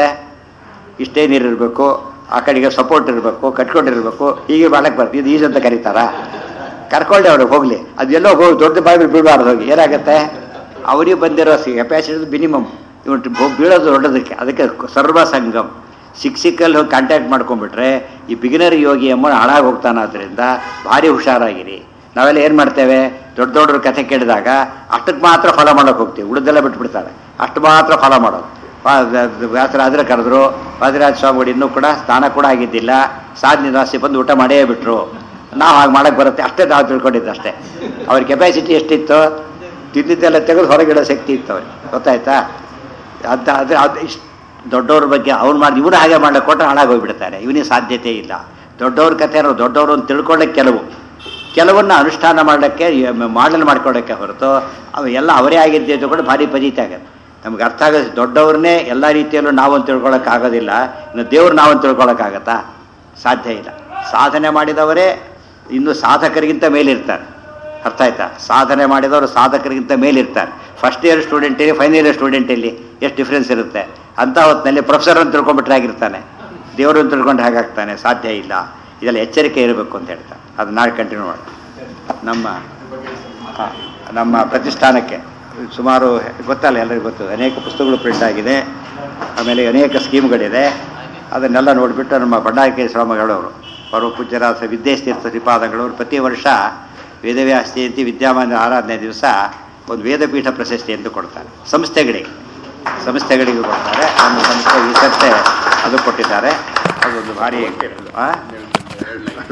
[SPEAKER 1] ಇಷ್ಟೇ ನೀರು ಇರಬೇಕು ಆ ಕಡೆಗೆ ಸಪೋರ್ಟ್ ಇರಬೇಕು ಕಟ್ಕೊಂಡಿರ್ಬೇಕು ಹೀಗೆ ಮಾಡಕ್ಕೆ ಬರುತ್ತೆ ಇದು ಈಜು ಅಂತ ಕರೀತಾರಾ ಕರ್ಕೊಂಡೆ ಅವ್ರಿಗೆ ಹೋಗಲಿ ಅದು ಎಲ್ಲೋ ಹೋಗಿ ದೊಡ್ಡ ಬಾವಿ ಬೀಳಬಾರ್ದು ಹೋಗಿ ಏನಾಗುತ್ತೆ ಅವರಿಗೆ ಬಂದಿರೋ ಕೆಪಾಸಿಟಿ ಮಿನಿಮಮ್ ಇವತ್ತು ಬೀಳೋದು ದೊಡ್ಡದಕ್ಕೆ ಅದಕ್ಕೆ ಸರ್ವಸಂಗಮ್ ಸಿಕ್ ಸಿಕ್ಕಲ್ಲಿ ಹೋಗಿ ಕಾಂಟ್ಯಾಕ್ಟ್ ಮಾಡ್ಕೊಂಡ್ಬಿಟ್ರೆ ಈ ಬಿಗಿನರ್ ಯೋಗಿ ಅಮ್ಮ ಹಾಳಾಗಿ ಹೋಗ್ತಾನಾದ್ರಿಂದ ಭಾರಿ ಹುಷಾರಾಗಿರಿ ನಾವೆಲ್ಲ ಏನು ಮಾಡ್ತೇವೆ ದೊಡ್ಡ ದೊಡ್ಡವ್ರ ಕಥೆ ಕೇಳಿದಾಗ ಅಷ್ಟಕ್ಕೆ ಮಾತ್ರ ಫಲ ಮಾಡೋಕೆ ಹೋಗ್ತೀವಿ ಉಳಿದೆಲ್ಲ ಬಿಟ್ಬಿಡ್ತಾರೆ ಅಷ್ಟು ಮಾತ್ರ ಫಲ ಮಾಡೋದು ವ್ಯಾಸರಾದ್ರೆ ಕರೆದ್ರು ವಾದಿರಾಜ ಸ್ವಾಮಿಗಳು ಇನ್ನೂ ಕೂಡ ಸ್ನಾನ ಕೂಡ ಆಗಿದ್ದಿಲ್ಲ ಸಾಧನೆ ರಾಶಿ ಬಂದು ಊಟ ಮಾಡೇ ಬಿಟ್ರು ನಾವು ಹಾಗೆ ಮಾಡಕ್ಕೆ ಬರುತ್ತೆ ಅಷ್ಟೇ ನಾವು ತಿಳ್ಕೊಂಡಿದ್ದು ಅಷ್ಟೇ ಅವ್ರ ಕೆಪಾಸಿಟಿ ಎಷ್ಟಿತ್ತು ತಿಂದಿದ್ದೆಲ್ಲ ತೆಗೆದು ಹೊರಗಿಡೋ ಶಕ್ತಿ ಇತ್ತು ಅವ್ರಿಗೆ ಗೊತ್ತಾಯ್ತಾ ಅಂತ ಆದರೆ ಅದು ಇಷ್ಟು ದೊಡ್ಡವ್ರ ಬಗ್ಗೆ ಅವ್ನು ಮಾಡಿ ಇವನು ಹಾಗೆ ಮಾಡಕ್ಕೆ ಕೊಟ್ಟರೆ ಹಾಳಾಗೋಗ್ಬಿಡ್ತಾರೆ ಇವನಿಗೆ ಸಾಧ್ಯತೆ ಇಲ್ಲ ದೊಡ್ಡವ್ರ ಕಥೆ ಅನ್ನೋ ದೊಡ್ಡವರು ಅಂತ ತಿಳ್ಕೊಳ್ಳೋಕೆ ಕೆಲವು ಕೆಲವನ್ನ ಅನುಷ್ಠಾನ ಮಾಡಲಿಕ್ಕೆ ಮಾಡಲ್ ಮಾಡ್ಕೊಳ್ಳೋಕ್ಕೆ ಹೊರತು ಅವು ಎಲ್ಲ ಅವರೇ ಆಗಿದ್ದೆ ತಗೊಂಡು ಭಾರಿ ಪದೀತಿ ಆಗುತ್ತೆ ನಮ್ಗೆ ಅರ್ಥ ಆಗೋದು ದೊಡ್ಡವ್ರನ್ನೇ ಎಲ್ಲ ರೀತಿಯಲ್ಲೂ ನಾವಂತ ತಿಳ್ಕೊಳಕ್ಕೆ ಆಗೋದಿಲ್ಲ ಇನ್ನು ದೇವ್ರು ನಾವಂತ ತಿಳ್ಕೊಳಕ್ಕಾಗತ್ತಾ ಸಾಧ್ಯ ಇಲ್ಲ ಸಾಧನೆ ಮಾಡಿದವರೇ ಇನ್ನು ಸಾಧಕರಿಗಿಂತ ಮೇಲಿರ್ತಾರೆ ಅರ್ಥ ಆಯ್ತಾ ಸಾಧನೆ ಮಾಡಿದವರು ಸಾಧಕರಿಗಿಂತ ಮೇಲಿರ್ತಾರೆ ಫಸ್ಟ್ ಇಯರ್ ಸ್ಟೂಡೆಂಟ್ ಇಲ್ಲಿ ಫೈನಲ್ ಇಯರ್ ಸ್ಟೂಡೆಂಟ್ ಇಲ್ಲಿ ಎಷ್ಟು ಡಿಫ್ರೆನ್ಸ್ ಇರುತ್ತೆ ಅಂತ ಹೊತ್ತಿನಲ್ಲಿ ಪ್ರೊಫೆಸರ್ ಅಂತ ತಿಳ್ಕೊಂಡ್ಬಿಟ್ರೆ ಆಗಿರ್ತಾನೆ ದೇವರು ಅಂತ ತಿಳ್ಕೊಂಡು ಹಾಗಾಗ್ತಾನೆ ಸಾಧ್ಯ ಇಲ್ಲ ಇದೆಲ್ಲ ಎಚ್ಚರಿಕೆ ಇರಬೇಕು ಅಂತ ಹೇಳ್ತಾರೆ ಅದು ನಾಳೆ ಕಂಟಿನ್ಯೂ ಮಾಡೋಣ ನಮ್ಮ ಹಾ, ನಮ್ಮ ಪ್ರತಿಷ್ಠಾನಕ್ಕೆ ಸುಮಾರು ಗೊತ್ತಲ್ಲ ಎಲ್ಲರಿಗೂ ಗೊತ್ತು ಅನೇಕ ಪುಸ್ತಕಗಳು ಪ್ರಿಂಟ್ ಆಗಿದೆ ಆಮೇಲೆ ಅನೇಕ ಸ್ಕೀಮ್ಗಳಿದೆ ಅದನ್ನೆಲ್ಲ ನೋಡಿಬಿಟ್ಟು ನಮ್ಮ ಭಂಡಾರಕೆ ಸ್ವಾಮಿಗಳವರು ಪರಮ ಪೂಜ್ಯರಾದ ವಿದ್ಯೇಸ್ತೀರ್ಥ ಶ್ರೀಪಾದಗಳವರು ಪ್ರತಿ ವರ್ಷ ವೇದವ್ಯಾಸ ಜಯಂತಿ ವಿದ್ಯಾಮಾನ್ಯ ಆರಾಧನೆ ದಿವಸ ಒಂದು ವೇದಪೀಠ ಪ್ರಶಸ್ತಿ ಎಂದು ಕೊಡ್ತಾರೆ ಸಂಸ್ಥೆಗಳಿಗೆ ಸಂಸ್ಥೆಗಳಿಗೆ ಕೊಡ್ತಾರೆ ನಮ್ಮ ಸಂಸ್ಥೆ ಈ ಸರ್ತೆ ಅದು ಕೊಟ್ಟಿದ್ದಾರೆ ಅದೊಂದು ಭಾರಿ ಆ?